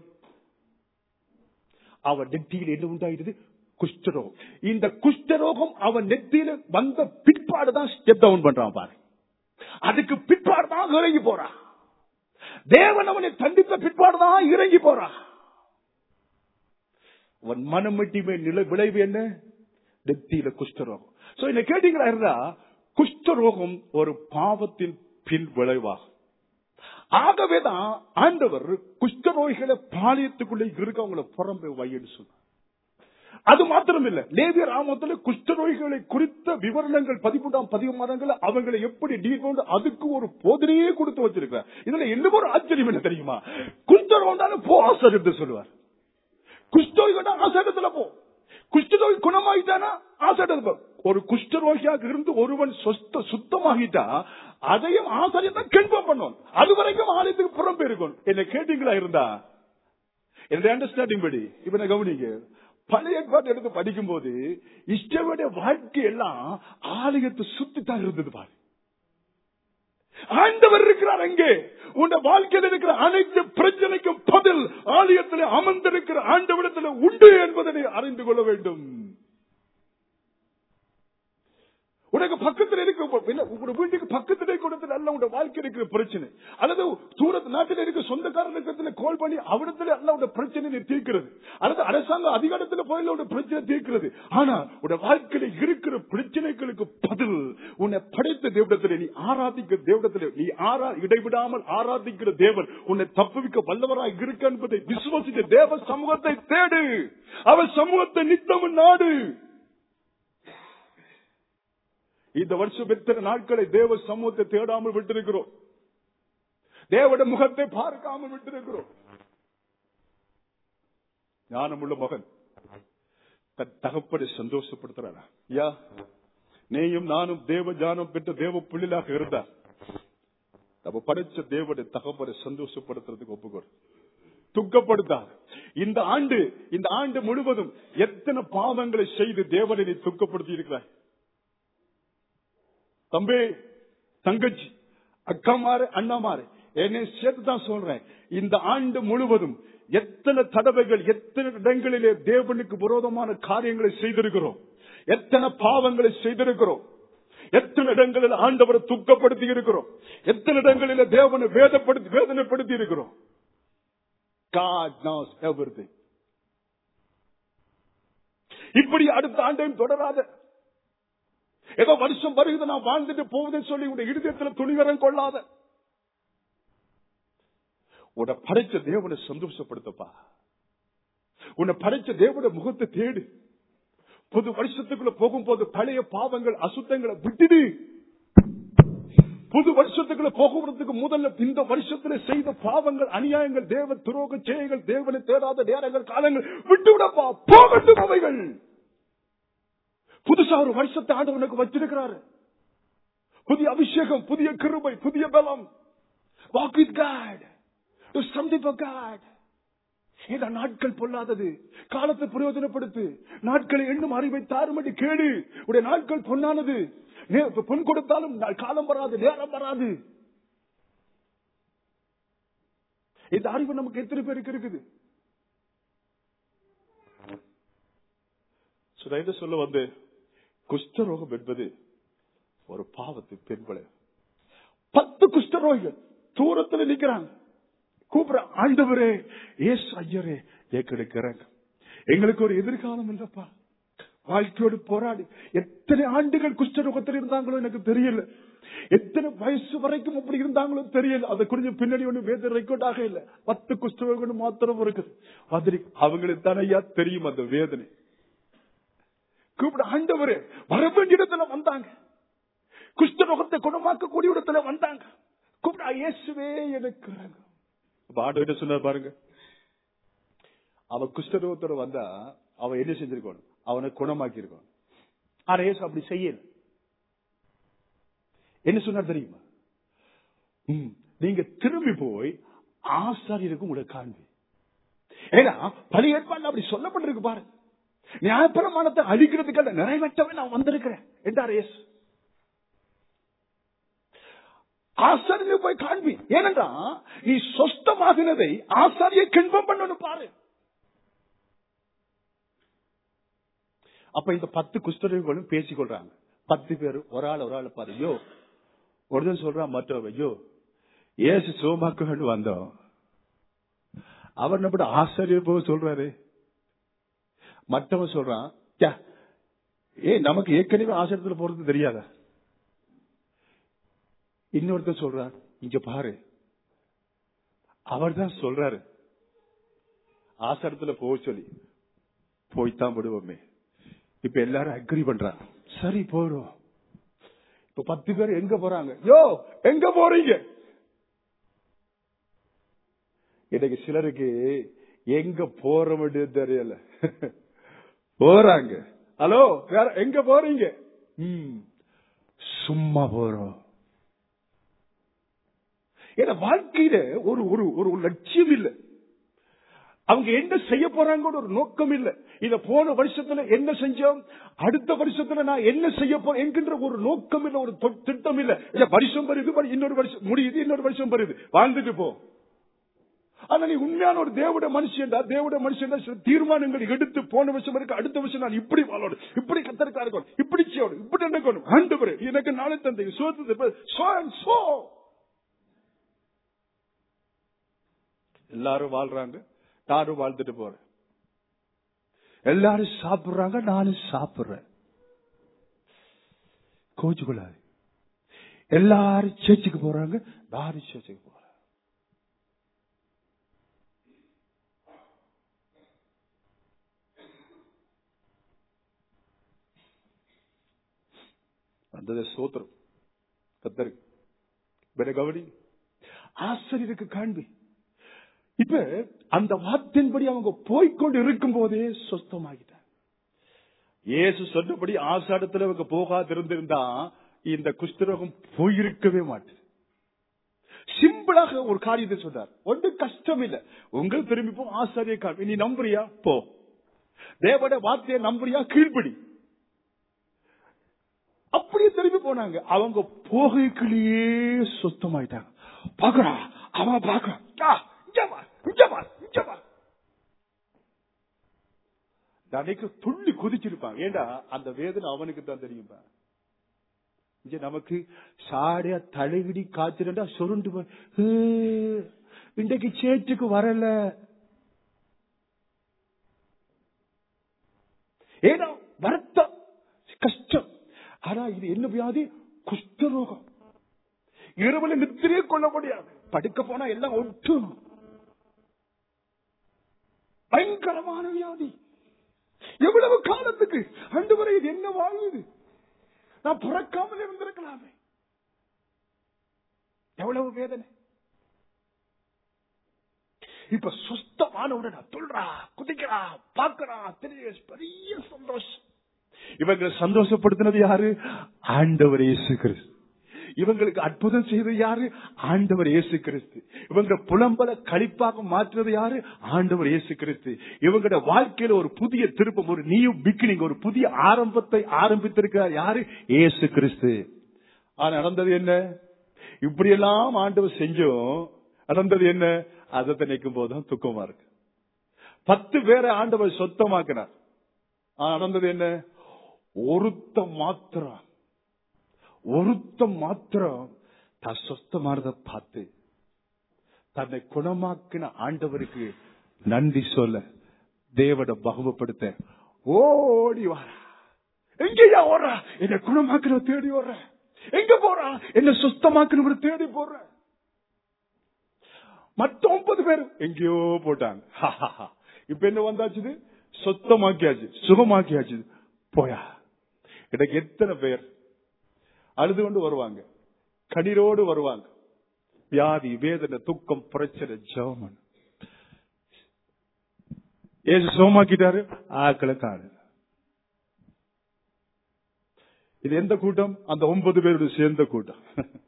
அவன் நெத்தியில் என்ன உண்டாயிடுது குஷ்டரோகம் இந்த குஷ்டரோகம் அவன் நெத்தியில வந்த பிற்பாடுதான் ஸ்டெப் டவுன் பண்றான் பாரு அதுக்கு பிற்பாடுதான் இறங்கி போறான் தேவன் அவனை தண்டித்த பிற்பாடுதான் இறங்கி போறான் அவன் மனம் மட்டுமே நில விளைவு என்ன நெத்தியில குஷ்டரோகம் சோ என்ன கேட்டீங்களா இருந்தா குஷ்டரோகம் ஒரு பாவத்தின் பின் விளைவாகும் ஆகவேதான் ஆண்டவர் குஷ்டரோகிகளை பாலியத்துக்குள்ளே இருக்கவங்களை புறம்பே வைன்னு சொன்னார் அது மாத்திரம் இல்ல லேவிய ராமத்துல குஷ்டரோகிகளை குறித்த விவரணங்கள் பதிமூன்றாம் பதிமூணாங்கள் அவங்களை எப்படி டீல் பண்ணு அதுக்கு ஒரு போதனையே கொடுத்து வச்சிருக்கிறார் இதுல இன்னும் ஒரு ஆச்சரியம் என்ன தெரியுமா குஷ்டரோகம் போ ஆசிரியத்தை சொல்லுவார் குஷ்டரோகிட்ட ஆசிரியத்துல போ குஷ்டரோகி குணமாயிட்டானா ஆசிரியத்தில் போ ஒரு குஷ்டரோகியாக இருந்து ஒருவன் சொஸ்த சுத்தமாகிட்டா அதையும் ஆசிரியர் தான் கன்ஃபார்ம் பண்ணுவோம் அது வரைக்கும் ஆலயத்துக்கு புறம் இருக்கும் என்ன கேட்டீங்களா இருந்தா என்னுடைய அண்டர்ஸ்டாண்டிங் படி இப்ப நான் கவனிங்க பழைய ஏற்பாடு எடுத்து படிக்கும் போது இஷ்டவுடைய வாழ்க்கை எல்லாம் ஆலயத்தை சுத்தி தான் இருந்தது பாரு ஆண்டவர் இருக்கிறார் அங்கே உன் வாழ்க்கையில் இருக்கிற அனைத்து பிரச்சனைக்கும் பதில் ஆலயத்தில் அமர்ந்திருக்கிற ஆண்டவரிடத்தில் உண்டு என்பதனை அறிந்து கொள்ள வேண்டும் உனக்கு பக்கத்தில் இருக்க இல்ல, உங்க வீட்டுக்கு பக்கத்திலே கொடுத்து நல்ல உங்க வாழ்க்கை இருக்கிற பிரச்சனை அல்லது தூரத்து நாட்டில் இருக்க சொந்தக்காரர்களுக்கு கால் பண்ணி அவிடத்துல அல்ல உங்க பிரச்சனை நீ தீர்க்கிறது அல்லது அரசாங்க அதிகாரத்தில் போய் உங்க பிரச்சனை தீர்க்கிறது ஆனா உங்க வாழ்க்கையில இருக்கிற பிரச்சனைகளுக்கு பதில் உன்னை படைத்த தேவடத்தில் நீ ஆராதிக்கிற தேவடத்தில் நீ ஆரா இடைவிடாமல் ஆராதிக்கிற தேவன் உன்னை தப்புவிக்க வல்லவராய் இருக்க என்பதை விசுவசித்த தேவ சமூகத்தை தேடு அவர் சமூகத்தை நித்தமும் நாடு இந்த வருஷம் எத்தனை நாட்களை தேவ சமூகத்தை தேடாமல் விட்டிருக்கிறோம் தேவட முகத்தை பார்க்காமல் விட்டிருக்கிறோம் ஞானமுள்ள மகன் தன் தகப்பனை சந்தோஷப்படுத்துறாரா யா நீயும் நானும் தேவ ஞானம் பெற்ற தேவ புள்ளிலாக இருந்தா நம்ம படைச்ச தேவனை தகப்பனை சந்தோஷப்படுத்துறதுக்கு ஒப்புக்கொடு துக்கப்படுத்தார் இந்த ஆண்டு இந்த ஆண்டு முழுவதும் எத்தனை பாவங்களை செய்து தேவனை நீ துக்கப்படுத்தி இருக்கிறாய் தம்பி தங்கச்சி அக்காமாரு அண்ணாமாரு என்னை சேர்த்து தான் சொல்றேன் இந்த ஆண்டு முழுவதும் எத்தனை தடவைகள் எத்தனை இடங்களிலே தேவனுக்கு விரோதமான காரியங்களை செய்திருக்கிறோம் எத்தனை பாவங்களை செய்திருக்கிறோம் எத்தனை இடங்களில் ஆண்டவரை துக்கப்படுத்தி இருக்கிறோம் எத்தனை இடங்களில் தேவனை வேதப்படுத்தி வேதனைப்படுத்தி இருக்கிறோம் God knows everything. இப்படி அடுத்த ஆண்டையும் தொடராத ஏதோ வருஷம் வருகிறது நான் வாழ்ந்துட்டு போவதுன்னு சொல்லி உடைய இருதயத்தில் துணிகரம் கொள்ளாத உன்னை படைச்ச தேவனை சந்தோஷப்படுத்தப்பா உன்னை படைச்ச தேவன முகத்தை தேடு புது வருஷத்துக்குள்ள போகும்போது பழைய பாவங்கள் அசுத்தங்களை விட்டுடு புது வருஷத்துக்குள்ள போகுறதுக்கு முதல்ல இந்த வருஷத்துல செய்த பாவங்கள் அநியாயங்கள் தேவ துரோக செயல்கள் தேவனை தேடாத நேரங்கள் காலங்கள் விட்டு விடப்பா போகட்டும் அவைகள் புதுசா ஒரு வருஷத்தை ஆண்டவனுக்கு வச்சிருக்கிறாரு புதிய அபிஷேகம் புதிய கிருபை புதிய பலம் walk with God to something for God இந்த நாட்கள் பொல்லாதது காலத்தை பிரயோஜனப்படுத்து நாட்களை எண்ணும் அறிவை தாருமடி கேடு உடைய நாட்கள் பொன்னானது நே- பொன் கொடுத்தாலும் நா- காலம் வராது நேரம் வராது இந்த அறிவு நமக்கு எத்தனை பேருக்கு இருக்குது So, நான் என்ன சொல்ல வந்து குஷ்டரோகம் என்பது ஒரு பாவத்தை பெண்களை பத்து குஷ்டரோகிகள் தூரத்துல நிக்கிறாங்க கூப்பிட ஆண்டவரே ஏசு ஐயரே எங்களுக்கு இறங்க எங்களுக்கு ஒரு எதிர்காலம் இல்லப்பா வாழ்க்கையோடு போராடி எத்தனை ஆண்டுகள் குஷ்டரோகத்தில் இருந்தாங்களோ எனக்கு தெரியல எத்தனை வயசு வரைக்கும் அப்படி இருந்தாங்களோ தெரியல அதை குறிஞ்ச பின்னாடி ஒண்ணு வேத ரெக்கார்ட் ஆக இல்ல பத்து குஷ்டரோகம் மாத்திரம் இருக்குது மாதிரி அவங்களுக்கு தானையா தெரியும் அந்த வேதனை கூப்பிட ஆண்டவரே வர வேண்டிய இடத்துல வந்தாங்க குஷ்டரோகத்தை குணமாக்கக்கூடிய இடத்துல வந்தாங்க கூப்பிட இயேசுவே எனக்கு இறங்கும். அப்ப ஆண்டவர் சொன்னார் பாருங்க அவன் குஷ்டரோகத்தோட வந்தா அவன் என்ன செஞ்சிருக்கணும் அவனை குணமாக்கி இருக்கணும் ஆனா இயேசு அப்படி செய்யல என்ன சொன்னார் தெரியுமா ம், நீங்க திரும்பி போய் ஆசாரியருக்கு உங்களை காண்பி ஏன்னா பழைய ஏற்பாடுல அப்படி சொல்லப்பட்டிருக்கு பாருங்க நியாயப்பிரமாணத்தை அழிக்கிறதுக்காக நிறைவேற்றவே நான் வந்திருக்கிறேன் என்றார் இயேசு ஆசாரியர் போய் காண்பி ஏனென்றா நீ சொஸ்தமாகினதை ஆசாரிய கிண்பம் பண்ணணும் பாரு அப்ப இந்த பத்து குஷ்டரோகிகளும் பேசிக்கொள்றாங்க பத்து பேர் ஒரு ஆள் ஒரு ஆள் பாரு ஐயோ ஒருத்தன் சொல்றான் மற்றவன் ஐயோ ஏசு சோமாக்கு வந்தோம் அவர் நம்ம ஆசாரியர் போக சொல்றாரு மற்றவன் சொல்றான் "ச்சே, ஏ நமக்கு ஏற்கனவே ஆசிரியத்துல போறது தெரியாதா இன்னொருத்தர் சொல்றார் இங்க பாரு அவர் தான் சொல்றாரு ஆசாரத்துல போக சொல்லி போய்தான் விடுவோமே இப்ப எல்லாரும் அக்ரி பண்றாங்க சரி போறோம் இப்ப பத்து பேர் எங்க போறாங்க யோ எங்க போறீங்க இன்னைக்கு சிலருக்கு எங்க போற வேண்டியது தெரியல போறாங்க ஹலோ வேற எங்க போறீங்க ம், சும்மா போறோம் ஏன்னா வாழ்க்கையில ஒரு ஒரு ஒரு லட்சியம் இல்ல அவங்க என்ன செய்ய போறாங்கன்னு ஒரு நோக்கம் இல்ல இத போன வருஷத்துல என்ன செஞ்சோம் அடுத்த வருஷத்துல நான் என்ன செய்ய போறேன் என்கின்ற ஒரு நோக்கம் இல்ல ஒரு தொ- திட்டம் இல்ல இல்ல வருஷம் வருது வரு- இன்னொரு வருஷம் முடியுது இன்னொரு வருஷம் வருது வாழ்ந்துட்டு போ ஆனா நீ உண்மையான ஒரு தேவட மனுஷன்டா தேவட மனுஷன்டா சில தீர்மானங்கள் எடுத்து போன வருஷம் இருக்கு அடுத்த வருஷம் நான் இப்படி வாழணும் இப்படி கத்தருக்கா இருக்கணும் இப்படி செய்யணும் இப்படி நினைக்கணும் ஆண்டவரே எனக்கு நாளை தந்தை சோத்து சோ அண்ட் சோ எல்லாரும் வாழ்றாங்க நானும் வாழ்ந்துட்டு போறேன் எல்லாரும் சாப்பிடுறாங்க நானும் சாப்பிடுறேன் கோச்சுக்குள்ளாரு எல்லாரும் சேர்ச்சுக்கு போறாங்க நானும் சேர்ச்சுக்கு போறேன் வந்தது சோத்திரம் கத்தருக்கு வேற கவனி ஆசிரியருக்கு காண்பி இப்ப அந்த வார்த்தையின்படி அவங்க போய்க்கொண்டு இருக்கும் போதே சொஸ்தமாகிட்டாங்க இயேசு சொன்னபடி ஆசாடத்துல அவங்க போகாதிருந்திருந்தா இந்த குஷ்டரோகம் போயிருக்கவே மாட்டேன் சிம்பிளாக ஒரு காரியத்தை சொன்னார் ஒன்று கஷ்டம் இல்ல உங்கள் திரும்பி போ ஆசாரிய காண்பி நீ நம்புறியா போ தேவட வார்த்தையை நம்புறியா கீழ்ப்படி அப்படியே திரும்பி போனாங்க அவங்க போகைக்குள்ளேயே சுத்தமாயிட்டாங்க பாக்குறா அவன் பாக்குறான் ஆ, இங்க வா, இங்க வா, இங்க வா. அன்னைக்கு துள்ளி குதிச்சிருப்பாங்க ஏண்டா அந்த வேதனை அவனுக்கு தான் தெரியுமா இங்க நமக்கு சாடியா தலைவிடி காய்ச்சலா சொருண்டு போய், "ஏ, இன்றைக்கு சேற்றுக்கு வரல ஏன்னா வருத்தம் கஷ்டம் ஆனா இது என்ன வியாதி குஷ்டரோகம் இரவுல நித்திரையே கொள்ள முடியாது படுக்க போனா எல்லாம் ஒட்டும் பயங்கரமான வியாதி எவ்வளவு காலத்துக்கு அண்டு வரை இது என்ன வாழ்வு நான் பிறக்காமல் இருந்திருக்கலாமே எவ்வளவு வேதனை இப்ப சுத்தமானவுடன் துள்றா குதிக்கிறா பாக்குறா தெரிய பெரிய சந்தோஷம் இவங்களை சந்தோஷப்படுத்தினது யாரு ஆண்டவர் இயேசு கிறிஸ்து இவங்களுக்கு அற்புதம் செய்தது யாரு ஆண்டவர் இயேசு கிறிஸ்து இவங்க புலம்பல கழிப்பாக மாற்றுறது யாரு ஆண்டவர் இயேசு கிறிஸ்து இவங்களோட வாழ்க்கையில ஒரு புதிய திருப்பம் ஒரு நியூ பிகினிங் ஒரு புதிய ஆரம்பத்தை ஆரம்பித்திருக்கிறார் யாரு இயேசு கிறிஸ்து ஆனா நடந்தது என்ன இப்படியெல்லாம் ஆண்டவர் செஞ்சோம் நடந்தது என்ன அதை நினைக்கும் போதுதான் துக்கமா இருக்கு பத்து பேரை ஆண்டவர் சொத்தமாக்கினார் ஆனா நடந்தது என்ன ஒருத்த மாத்திரம் ஒருத்தம் மாத்திரம் தான் சொஸ்தமானதை பார்த்து தன்னை குணமாக்கின ஆண்டவருக்கு நன்றி சொல்ல தேவனை பகுமப்படுத்த ஓடி வாரா எங்கேயா ஓடுறா என்ன குணமாக்குற தேடி ஓடுற எங்க போறா என்ன சுத்தமாக்குற தேடி போடுற மற்ற ஒன்பது பேர் எங்கேயோ போட்டாங்க இப்ப என்ன வந்தாச்சு சொத்தமாக்கியாச்சு சுகமாக்கியாச்சு போயா எனக்கு எத்தனை பேர் அழுது கொண்டு வருவாங்க கண்ணீரோடு வருவாங்க வியாதி வேதனை துக்கம் பிரச்சனை ஜோமன் ஏசு சோமாக்கிட்டாரு ஆக்களை காணு இது எந்த கூட்டம் அந்த ஒன்பது பேருடைய சேர்ந்த கூட்டம்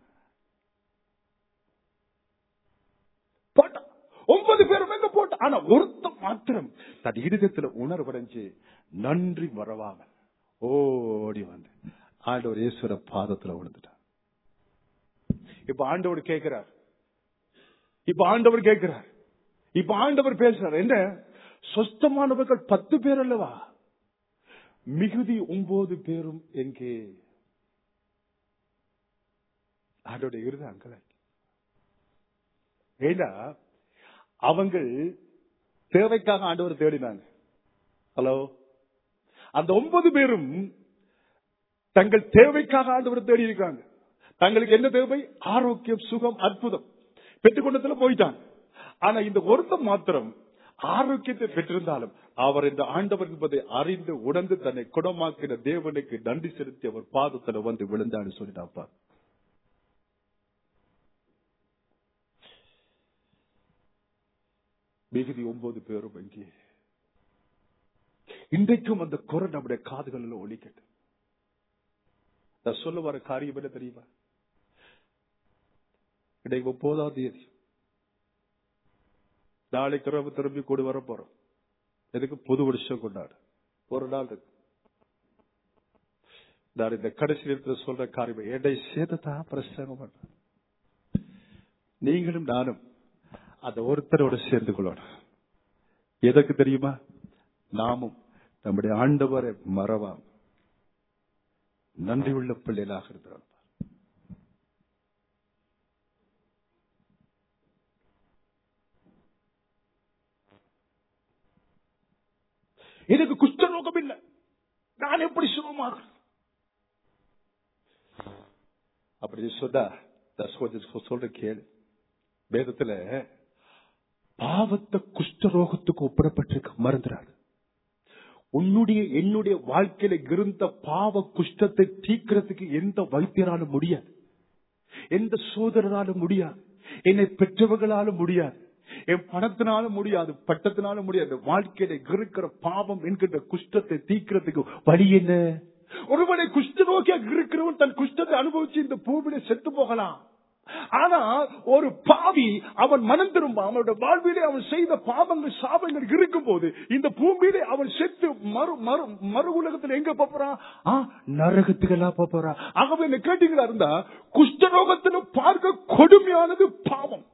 போட்டான் ஒன்பது பேரும் எங்க போட்ட ஆனா ஒருத்தன் மாத்திரம் தன் இருதயத்துல உணர்வடைஞ்சு நன்றி மறவாமல் ஓடி வந்து ஆண்டவர் ஈஸ்வர பாதத்துல விழுந்துட்டான் இப்ப ஆண்டவர் கேட்கிறார் இப்ப ஆண்டவர் கேட்கிறார் இப்ப ஆண்டவர் பேசுறார் என்ன சொஸ்தமானவர்கள் பத்து பேர் அல்லவா மிகுதி ஒன்பது பேரும் எங்கே ஆண்டோட இருது அங்கல ஏண்டா அவங்கள் தேவைக்காக ஆண்டவர் தேடினாங்க ஹலோ அந்த ஒன்பது பேரும் தங்கள் தேவைக்காக ஆண்டவர் தேடி இருக்காங்க தங்களுக்கு என்ன தேவை ஆரோக்கியம் சுகம் அற்புதம் பெற்றுக்கொண்டதுல போயிட்டாங்க ஆனா இந்த ஒருத்தம் மாத்திரம் ஆரோக்கியத்தை பெற்றிருந்தாலும் அவர் இந்த ஆண்டவர் என்பதை அறிந்து உணர்ந்து தன்னை குணமாக்கின தேவனுக்கு நன்றி செலுத்தி அவர் பாதத்துல வந்து விழுந்தான்னு சொல்லிட்டாப்பா மிகுதி ஒன்பது பேரும் இங்கே இன்றைக்கும் அந்த குறை நம்முடைய காதுகளில் ஒழிக்கட்டும் நான் சொல்ல வர காரியம் என்ன தெரியுமா இன்றைக்கு முப்பதாம் தேதி நாளைக்கு இரவு திரும்பி கூடி வர போறோம் எதுக்கு புது வருஷம் கொண்டாடு ஒரு நாள் இருக்கு நான் இந்த கடைசி நேரத்தில் சொல்ற காரியம் என்னை சேர்த்துதான் பிரசங்கம் பண்றேன் நீங்களும் நானும் அந்த ஒருத்தரோட சேர்ந்து கொள்ளணும் எதற்கு தெரியுமா நாமும் நம்முடைய ஆண்டவரை மறவாம் நன்றி உள்ள பிள்ளைகளாக இருக்கிறோம் எனக்கு குஷ்டரோகம் இல்லை நான் எப்படி சுகமாக அப்படி சொன்னா நான் கொஞ்சம் சொல்ற கேளு வேதத்துல பாவத்தை குஷ்டரோகத்துக்கு ஒப்பிடப்பட்டிருக்க மறந்துடாது உன்னுடைய என்னுடைய வாழ்க்கையில இருந்த பாவ குஷ்டத்தை தீக்கிறதுக்கு எந்த வைத்தியராலும் முடியாது எந்த சோதரனாலும் முடியாது என்னை பெற்றவர்களாலும் முடியாது என் பணத்தினாலும் முடியாது பட்டத்தினாலும் முடியாது வாழ்க்கையில இருக்கிற பாவம் என்கின்ற குஷ்டத்தை தீக்கிறதுக்கு வழி என்ன ஒருவனை குஷ்ட நோக்கியாக இருக்கிறவன் தன் குஷ்டத்தை அனுபவிச்சு இந்த பூமியில செத்து போகலாம் ஆனா ஒரு பாவி அவன் மனம் திரும்ப அவனோட வாழ்விலே அவன் செய்த பாவங்கள் சாபங்கள் இருக்கும் போது இந்த பூமியிலே அவன் செத்து மறு மறு மறு உலகத்துல எங்க போறான் நரகத்துக்கு எல்லாம் போறான் ஆகவே என்ன கேட்டீங்களா இருந்தா குஷ்டரோகத்துல பார்க்க கொடுமையானது பாவம்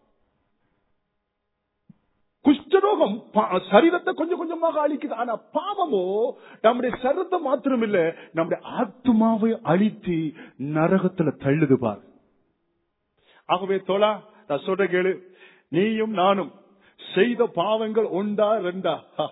குஷ்டரோகம் சரீரத்தை கொஞ்சம் கொஞ்சமாக அழிக்குது ஆனா பாவமோ நம்முடைய சரீரத்தை மாத்திரம் இல்ல நம்முடைய ஆத்மாவை அழித்து நரகத்துல தள்ளுது பாரு ஆகவே தோழா நான் சொல்ற கேளு நீயும் நானும் செய்த பாவங்கள் ஒன்றா ரெண்டா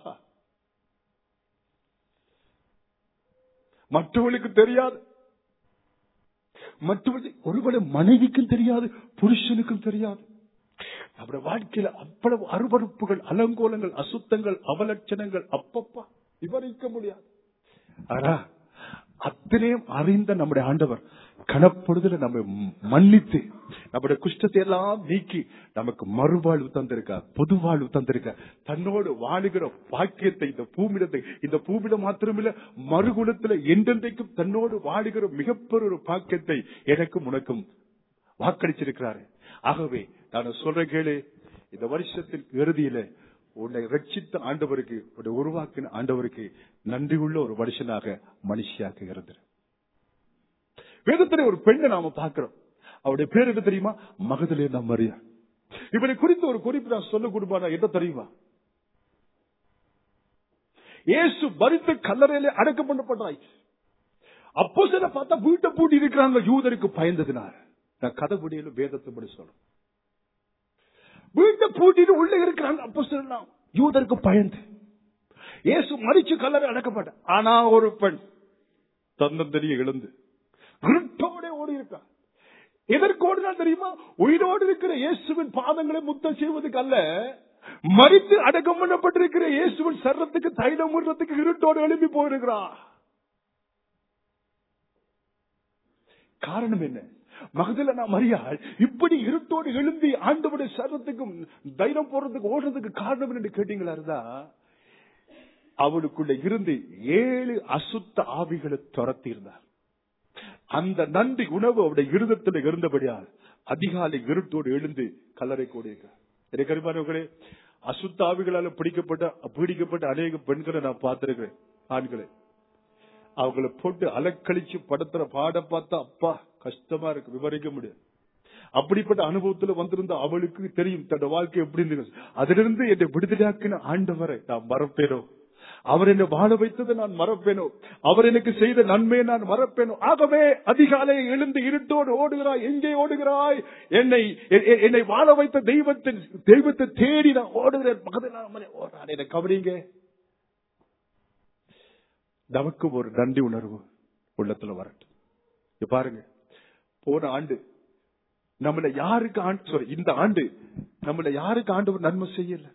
மற்றவர்களுக்கு தெரியாது மற்றவர்கள் ஒருவரை மனைவிக்கும் தெரியாது புருஷனுக்கும் தெரியாது நம்முடைய வாழ்க்கையில அவ்வளவு அருவறுப்புகள் அலங்கோலங்கள் அசுத்தங்கள் அவலட்சணங்கள் அப்பப்பா விவரிக்க முடியாது ஆனா அத்தனையும் அறிந்த நம்முடைய ஆண்டவர் கனப்படுதல நம்ம மன்னித்து நம்முடைய குஷ்டத்தை எல்லாம் நீக்கி நமக்கு மறுவாழ்வு தந்திருக்கார் பொது வாழ்வு தந்திருக்கார் தன்னோடு வாழுகிற பாக்கியத்தை இந்த பூமிடத்தை இந்த பூமிடம் மாத்திரமில்ல மறுகுணத்துல என்றென்றைக்கும் தன்னோடு வாழுகிற மிகப்பெரிய ஒரு பாக்கியத்தை எனக்கும் உனக்கும் வாக்களிச்சிருக்கிறாரு ஆகவே நான் சொல்ற கேளு இந்த வருஷத்தின் இறுதியில உன்னை ரட்சித்த ஆண்டவருக்கு உன்னை உருவாக்கின ஆண்டவருக்கு நன்றி உள்ள ஒரு மனுஷனாக மனுஷியாக இருந்தது வேதத்திலே ஒரு பெண்ணை நாம பார்க்கிறோம் அவருடைய பேர் என்ன தெரியுமா மகதலே நம் மரியா இவனை குறித்து ஒரு குறிப்பு நான் சொல்ல கொடுப்பானா என்ன தெரியுமா இயேசு மறித்து கல்லறையிலே அடக்கம் பண்ணப்பட்டாய் அப்போ சில பார்த்தா வீட்டை பூட்டி இருக்கிறாங்க யூதருக்கு பயந்ததுனால நான் கதை முடியல வேதத்தை படி சொல்றேன் வீட்டை பூட்டிட்டு உள்ள இருக்கிறாங்க அப்போ சொல்லலாம் யூதருக்கு பயந்து இயேசு மறிச்சு கல்லறை அடக்கப்பட்ட ஆனா ஒரு பெண் தன்னந்தனிய இழந்து இருட்டோட ஓடி இருக்கா எதற்கு ஓடினா தெரியுமா உயிரோடு இருக்கிற இயேசுவின் பாதங்களை முத்தம் செய்வதற்கு அல்ல மறித்து அடக்கம் பண்ணப்பட்டிருக்கிற இயேசுவின் சர்றத்துக்கு தைலம் விடுறதுக்கு இருட்டோடு எழுப்பி போயிருக்கிறா காரணம் என்ன மகதலனா மரியாள் இப்படி இருட்டோடு எழும்பி ஆண்டவருடைய சர்வத்துக்கும் தைரம் போடுறதுக்கு ஓடுறதுக்கு காரணம் என்று கேட்டீங்களா இருந்தா அவளுக்குள்ள இருந்து ஏழு அசுத்த ஆவிகளை துரத்தி இருந்தார் அந்த நன்றி உணவு அவருடைய இருதத்தில் இருந்தபடியால் அதிகாலை இருட்டோடு எழுந்து கல்லறை கூடியிருக்கிறார் எனக்கு அறிமானவர்களே அசுத்த ஆவிகளால பிடிக்கப்பட்ட பீடிக்கப்பட்ட அநேக பெண்களை நான் பார்த்திருக்கிறேன் ஆண்களை அவங்களை போட்டு அலக்கழிச்சு படுத்துற பாட பார்த்தா அப்பா கஷ்டமா இருக்கு விவரிக்க முடியாது அப்படிப்பட்ட அனுபவத்துல வந்திருந்த அவளுக்கு தெரியும் தன் வாழ்க்கை எப்படி இருந்தது அதிலிருந்து என்னை விடுதலையாக்கின ஆண்டவரை நான் மறப்பேனோ அவர் என்னை வாழ வைத்ததை நான் மறப்பேனோ அவர் எனக்கு செய்த நன்மையை நான் மறப்பேனோ ஆகவே அதிகாலை எழுந்து இருட்டோடு ஓடுகிறாய் எங்கே ஓடுகிறாய் என்னை எ- எ- என்னை வாழ வைத்த தெய்வத்தின் தெய்வத்தை தேடி நான் ஓடுகிறேன் மகதலாமலே ஓடுறான் என்னை கவனிங்க நமக்கு ஒரு நன்றி உணர்வு உள்ளத்துல வரட்டும் இங்க பாருங்க போன ஆண்டு நம்மள யாருக்கு ஆண்டு sorry, இந்த ஆண்டு நம்மள யாருக்கு ஆண்டவர் நன்மை செய்யல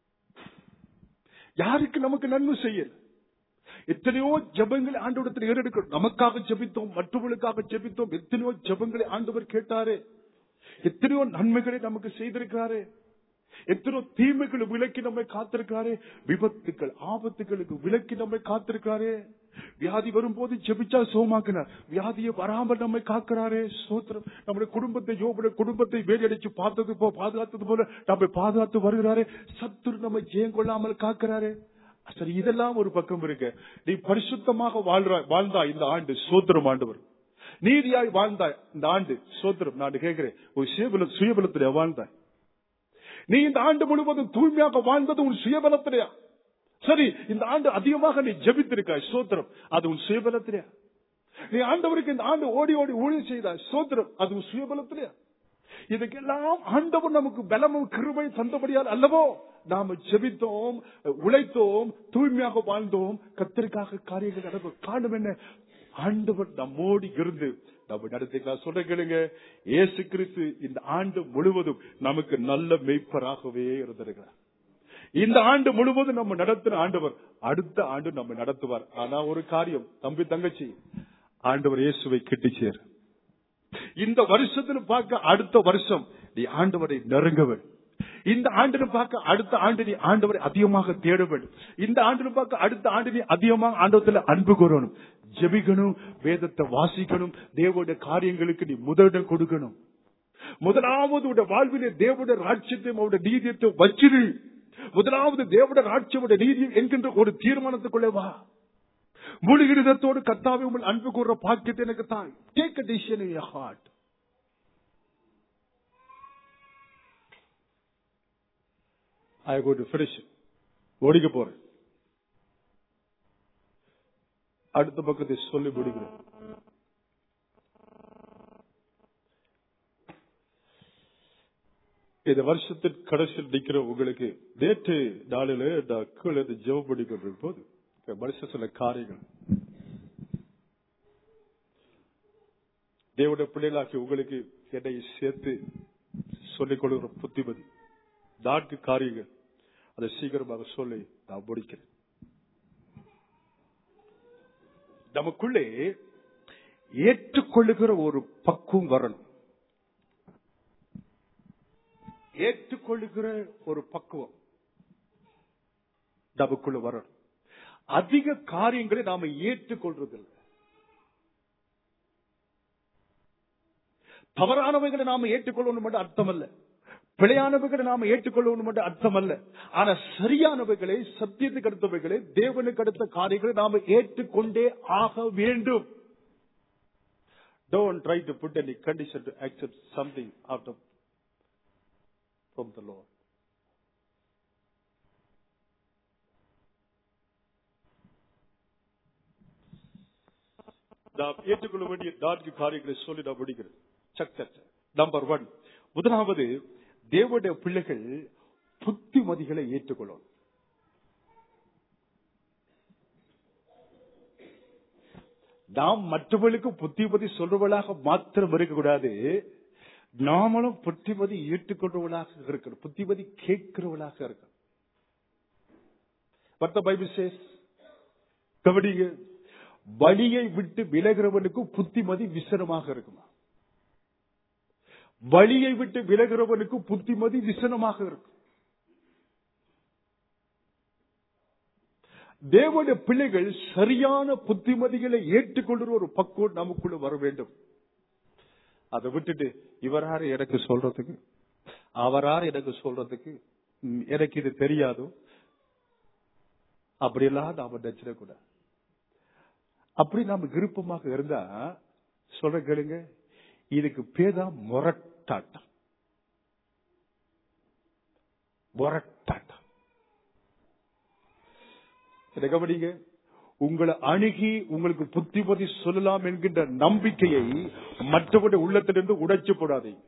யாருக்கு நமக்கு நன்மை செய்யல எத்தனையோ ஜெபங்களை ஆண்டவரத்தில் ஏறெடுக்கிறோம் நமக்காக ஜெபித்தோம் மற்றவர்களுக்காக ஜெபித்தோம் எத்தனையோ ஜெபங்களை ஆண்டவர் கேட்டாரே எத்தனையோ நன்மைகளை நமக்கு செய்திருக்கிறாரே எத்தனையோ தீமைகளை விலக்கி நம்மை காத்திருக்காரே விபத்துக்கள் ஆபத்துகளுக்கு விலக்கி நம்மை காத்திருக்காரே வியாதி வரும்போது ஜெபிச்சா சோமாக்கினார் வியாதியை வராமல் நம்மை காக்கிறாரே சோத்திரம் நம்முடைய குடும்பத்தை யோபுடைய குடும்பத்தை வேலையடிச்சு பார்த்தது போ பாதுகாத்தது போல நம்மை பாதுகாத்து வருகிறாரே சத்துரு நம்மை ஜெயம் கொள்ளாமல் காக்கிறாரே சரி இதெல்லாம் ஒரு பக்கம் இருக்கு நீ பரிசுத்தமாக வாழ்ற வாழ்ந்தா இந்த ஆண்டு சோத்திரம் ஆண்டவர் நீதியாய் வாழ்ந்தாய் இந்த ஆண்டு சோத்திரம் நான் கேட்கிறேன் ஒரு சுயபல சுயபலத்திலே வாழ்ந்தாய் நீ இந்த ஆண்டு முழுவதும் தூய்மையாக வாழ்ந்தது உன் சுயபலத்திலையா சரி இந்த ஆண்டு அதிகமாக நீ ஜெபித்திருக்காய் சோத்திரம் அது உன் சுயபலத்திலையா நீ ஆண்டவருக்கு இந்த ஆண்டு ஓடி ஓடி ஊழியம் செய்தாய் சோத்திரம் அது உன் சுயபலத்திலையா இதுக்கெல்லாம் ஆண்டவர் நமக்கு பலமும் கிருபை தந்தபடியால் அல்லவோ நாம ஜெபித்தோம் உழைத்தோம் தூய்மையாக வாழ்ந்தோம் கத்திற்காக காரியங்கள் நடக்கும் காரணம் என்ன ஆண்டவர் நம்மோடு இருந்து நம்ம நடத்திக்கலாம் சொல்ற கேளுங்க இயேசு கிறிஸ்து இந்த ஆண்டு முழுவதும் நமக்கு நல்ல மெய்ப்பராகவே இருந்திருக்கிறார் இந்த ஆண்டு முழுவதும் நம்ம நடத்தின ஆண்டவர் அடுத்த ஆண்டு நம்ம நடத்துவார் ஆனா ஒரு காரியம் தம்பி தங்கச்சி ஆண்டவர் இயேசுவை கிட்டிச்சேர் இந்த வருஷத்துல பார்க்க அடுத்த வருஷம் நீ ஆண்டவரை நெருங்க வேண்டும் இந்த ஆண்டு பார்க்க அடுத்த ஆண்டு நீ ஆண்டவரை அதிகமாக தேட வேண்டும் இந்த ஆண்டு பார்க்க அடுத்த ஆண்டு நீ அதிகமாக ஆண்டவத்துல அன்பு கூறணும் ஜெபிக்கணும் வேதத்தை வாசிக்கணும் தேவனுடைய காரியங்களுக்கு நீ முதலிடம் கொடுக்கணும் முதலாவது உடைய வாழ்விலே தேவனுடைய ராட்சியத்தையும் அவருடைய நீதியத்தை வச்சிரு முதலாவது தேவனுடைய ராட்சியோட நீதி என்கின்ற ஒரு தீர்மானத்துக்குள்ளே வா முழு இருதத்தோடு கத்தாவை உங்கள் அன்பு கூறுற பாக்கியத்தை எனக்கு தான் take a decision in your heart I go to finish ஓடிக்க போறேன் அடுத்த பக்கத்தை சொல்லி முடிக்கிறேன் இந்த வருஷத்தின் கடைசியில் நிக்கிற உங்களுக்கு நேற்று நாளில நான் கீழே இருந்து ஜெபம் பண்ணி கொண்டிருக்கும் போது மனுஷ சில காரியங்கள் தேவனுடைய பிள்ளைகளாக்கி உங்களுக்கு என்னை சேர்த்து சொல்லிக் கொடுக்கிற புத்திமதி நான்கு காரியங்கள் அதை சீக்கிரமாக சொல்லி நான் முடிக்கிறேன் நமக்குள்ளே ஏற்றுக்கொள்ளுகிற ஒரு பக்குவம் வரணும் ஏற்றுக்கொள்ளுகிற ஒரு பக்குவம் நமக்குள்ள வரணும் அதிக காரியங்களை நாம ஏற்றுக்கொள்றதில்லை தவறானவைகளை நாம ஏற்றுக்கொள்ளணும் மட்டும் அர்த்தம் அல்ல பிழையானவைகளை நாம ஏற்றுக்கொள்ளணும் மட்டும் அர்த்தம் அல்ல ஆனா சரியானவைகளை சத்தியத்துக்கு அடுத்தவைகளை தேவனுக்கு அடுத்த காரியங்களை நாம ஏற்றுக்கொண்டே ஆக வேண்டும் Don't try to put any condition to accept something out of from the Lord. நாம் ஏற்றுக்கொள்ள வேண்டிய நான்கு காரியங்களை சொல்லி நான் முடிக்கிறேன் சக் நம்பர் ஒன் முதலாவது தேவனுடைய பிள்ளைகள் புத்திமதிகளை ஏற்றுக்கொள்ளணும் நாம் மற்றவர்களுக்கு புத்திமதி சொல்றவர்களாக மாத்திரம் இருக்கக்கூடாது நாமளும் புத்திமதி ஏற்றுக்கொண்டவர்களாக இருக்கணும் புத்திமதி கேட்கிறவர்களாக இருக்கணும் What the Bible says? கவனிங்க வழியை விட்டு விலகிறவனுக்கு புத்திமதி விசனமாக இருக்குமா வழியை விட்டு விலகிறவனுக்கு புத்திமதி விசனமாக இருக்கும் தேவனுடைய பிள்ளைகள் சரியான புத்திமதிகளை ஏற்றுக்கொள்கிற ஒரு பக்குவம் நமக்குள்ள வர வேண்டும் அதை விட்டுட்டு இவராரு எனக்கு சொல்றதுக்கு அவராரு எனக்கு சொல்றதுக்கு ம், எனக்கு இது தெரியாதோ அப்படியெல்லாம் நாம நினைச்சிடக்கூடாது அப்படி நாம விருப்பமாக இருந்தா சொல்ற கேளுங்க இதுக்கு பேதான் முரட்டாட்டம் முரட்டாட்டம் இதை கவனிங்க உங்களை அணுகி உங்களுக்கு புத்திமதி சொல்லலாம் என்கின்ற நம்பிக்கையை மற்றவருடைய உள்ளத்திலிருந்து உடைச்சு போடாதீங்க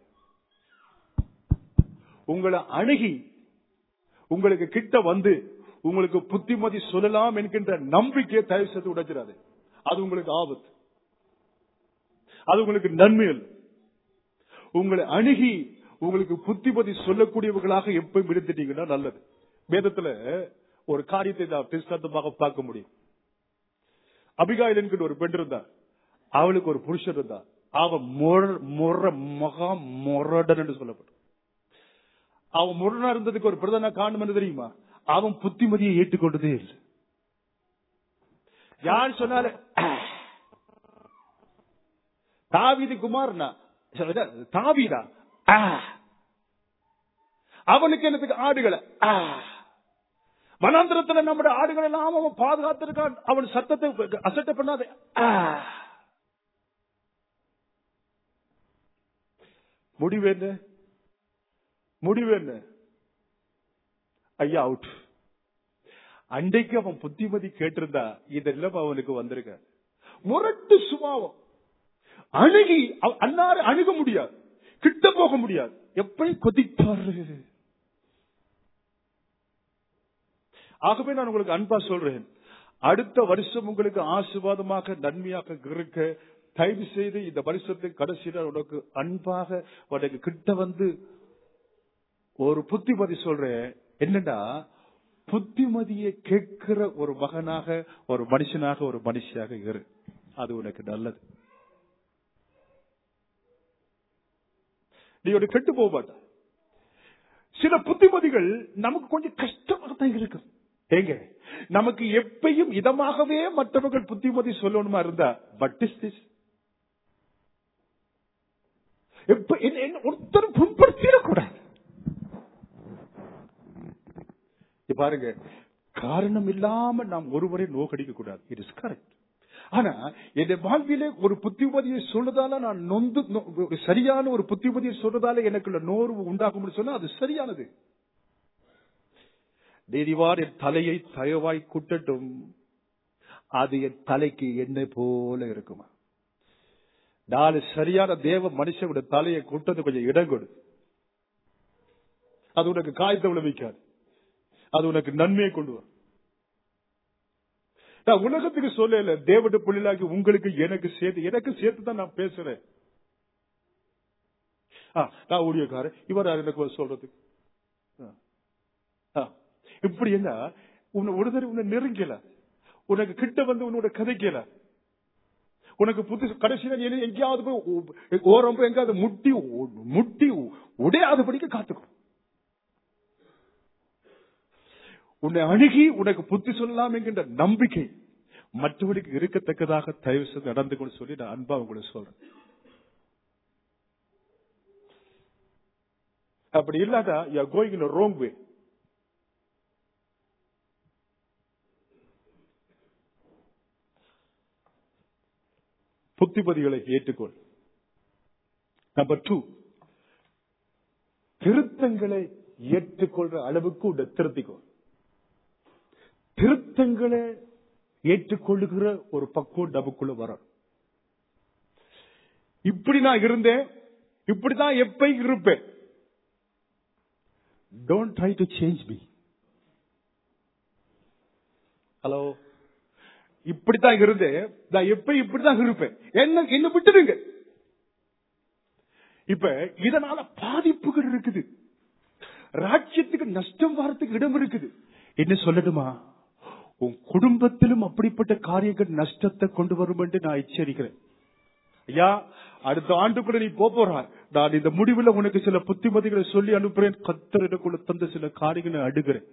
உங்களை அணுகி உங்களுக்கு கிட்ட வந்து உங்களுக்கு புத்திமதி சொல்லலாம் என்கின்ற நம்பிக்கையை தயவு செய்து உடைச்சிடாது அது உங்களுக்கு ஆபத்து அது உங்களுக்கு நன்மை அல்ல உங்களை அணுகி உங்களுக்கு புத்திமதி சொல்லக்கூடியவர்களாக எப்பயும் எடுத்துட்டீங்கன்னா நல்லது வேதத்துல ஒரு காரியத்தை நான் திருஷ்டாந்தமாக பார்க்க முடியும் அபிகாயில் என்கிற ஒரு பெண் இருந்தா அவளுக்கு ஒரு புருஷன் இருந்தா அவன் முர- முர மகா முரடன் என்று சொல்லப்படும் அவன் முரணா இருந்ததுக்கு ஒரு பிரதான காரணம் என்ன தெரியுமா அவன் புத்திமதியை ஏற்றுக்கொண்டதே இல்லை யார் சொன்னாலும் தாவீது குமார்னா தாவீதா ஆ. அவனுக்கு என்னத்துக்கு ஆடுகளை ஆ. வனாந்திரத்துல நம்முடைய ஆடுகள் எல்லாம் அவன் பாதுகாத்திருக்கான் அவன் சத்தத்தை அசட்ட பண்ணாத ஆ. முடிவு என்ன முடிவு என்ன ஐயா அவுட் அன்றைக்கு அவன் புத்திமதி கேட்டிருந்தா இதெல்லாம் அவனுக்கு வந்திருக்க முரட்டு சுபாவம் அணுகி அவ- அன்னாரு அணுக முடியாது கிட்ட போக முடியாது எப்படி கொதிப்பாரு ஆகவே நான் உங்களுக்கு அன்பா சொல்றேன் அடுத்த வருஷம் உங்களுக்கு ஆசீர்வாதமாக நன்மையாக இருக்க தயவு செய்து இந்த வருஷத்துக்கு கடைசியில உனக்கு அன்பாக உனக்கு கிட்ட வந்து ஒரு புத்திமதி சொல்றேன் என்னன்னா புத்திமதியை கேட்கிற ஒரு மகனாக ஒரு மனுஷனாக ஒரு மனுஷியாக இரு அது உனக்கு நல்லது நீ ஒரு கெட்டு போக மாட்ட சில புத்திமதிகள் நமக்கு கொஞ்சம் கஷ்டமாக தான் இருக்கு ஏங்க நமக்கு எப்பயும் இதமாகவே மற்றவர்கள் புத்திமதி சொல்லணுமா இருந்தா பட் இஸ் திஸ் எப்ப என்ன- என்ன ஒருத்தர் புண்படுத்திடக்கூடாது இங்க பாருங்க காரணம் இல்லாம நாம் ஒருவரை நோக்கடிக்க கூடாது இட் இஸ் கரெக்ட் ஆனா என் வாழ்விலே ஒரு புத்திமதியை சொல்றதால நான் நொந்து நொ- ஒரு சரியான ஒரு புத்திமதியை சொல்றதால எனக்குள்ள நோர்வு உண்டாகும் சொன்னா அது சரியானது நீதிவார் என் தலையை தயவாய் குட்டட்டும் அது என் தலைக்கு எண்ணெய் போல இருக்குமா நாலு சரியான தேவ மனுஷனோட தலையை குட்டது கொஞ்சம் இடம் கொடு அது உனக்கு காயத்தை விளைவிக்காது அது உனக்கு நன்மையை கொண்டு வரும் நான் உலகத்துக்கு சொல்லல தேவட பிள்ளைகளாகி உங்களுக்கு எனக்கு சேர்த்து எனக்கு சேர்த்து தான் நான் பேசுறேன் ஆ, நான் ஊழியக்காரன் இவர் யார் எனக்கு வந்து சொல்றதுக்கு ஆ. ஆ. இப்படி என்ன உன்னை ஒரு தடவை உன்னை நெருங்கல உனக்கு கிட்ட வந்து உன்னோட கதைக்கல உனக்கு புது கடைசியில நீ எங்கேயாவது போய் ஓ- ஓரம் போய் எங்கேயாவது முட்டி முட்டி உடையாதபடிக்கு காத்துக்கும் உன்னை அணுகி உனக்கு புத்தி சொல்லலாம் என்கின்ற நம்பிக்கை மற்றவர்களுக்கு இருக்கத்தக்கதாக தயவு செய்து நடந்து கொண்டு சொல்லி நான் அன்பா உங்களுக்கு சொல்றேன் அப்படி இல்லாத you are going in wrong way புத்திமதிகளை ஏற்றுக்கொள் நம்பர் டூ திருத்தங்களை ஏற்றுக்கொள்ற அளவுக்கு உன்னை திருத்திக்கோ திருத்தங்களை ஏற்றுக்கொள்ளுகிற ஒரு பக்குவம் நமக்குள்ள வரும் இப்படி நான் இருந்தேன் இப்படிதான் எப்ப இருப்பேன் don't try to change me hello இப்படித்தான் இருந்தேன் நான் எப்ப இப்படிதான் இருப்பேன் என்ன என்ன விட்டுடுங்க இப்ப இதனால பாதிப்புகள் இருக்குது ராஜ்யத்துக்கு நஷ்டம் வரத்துக்கு இடம் இருக்குது என்ன சொல்லட்டுமா உன் குடும்பத்திலும் அப்படிப்பட்ட காரியங்கள் நஷ்டத்தை கொண்டு வரும் என்று நான் எச்சரிக்கிறேன் ஐயா அடுத்த ஆண்டுக்குள்ள நீ போப் போறார் நான் இந்த முடிவுல உனக்கு சில புத்திமதிகளை சொல்லி அனுப்புறேன் கத்தரிடக்குள்ள தந்த சில காரியங்களை அடுகிறேன்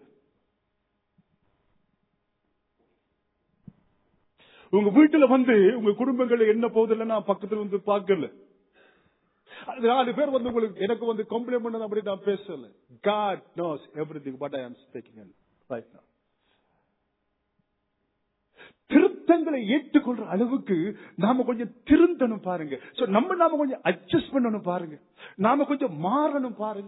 உங்க வீட்டுல வந்து உங்க குடும்பங்கள் என்ன போகுதுல்ல நான் பக்கத்துல வந்து பார்க்கல அது நாலு பேர் வந்து உங்களுக்கு எனக்கு வந்து கம்ப்ளைண்ட் பண்ணது அப்படி நான் பேசல God knows everything what I am speaking in right now திருத்தங்களை ஏற்றுக்கொள்ற அளவுக்கு நாம கொஞ்சம் திருந்தணும் பாருங்க சோ நம்ம நாம கொஞ்சம் அட்ஜஸ்ட் பண்ணணும் பாருங்க நாம கொஞ்சம் மாறணும் பாருங்க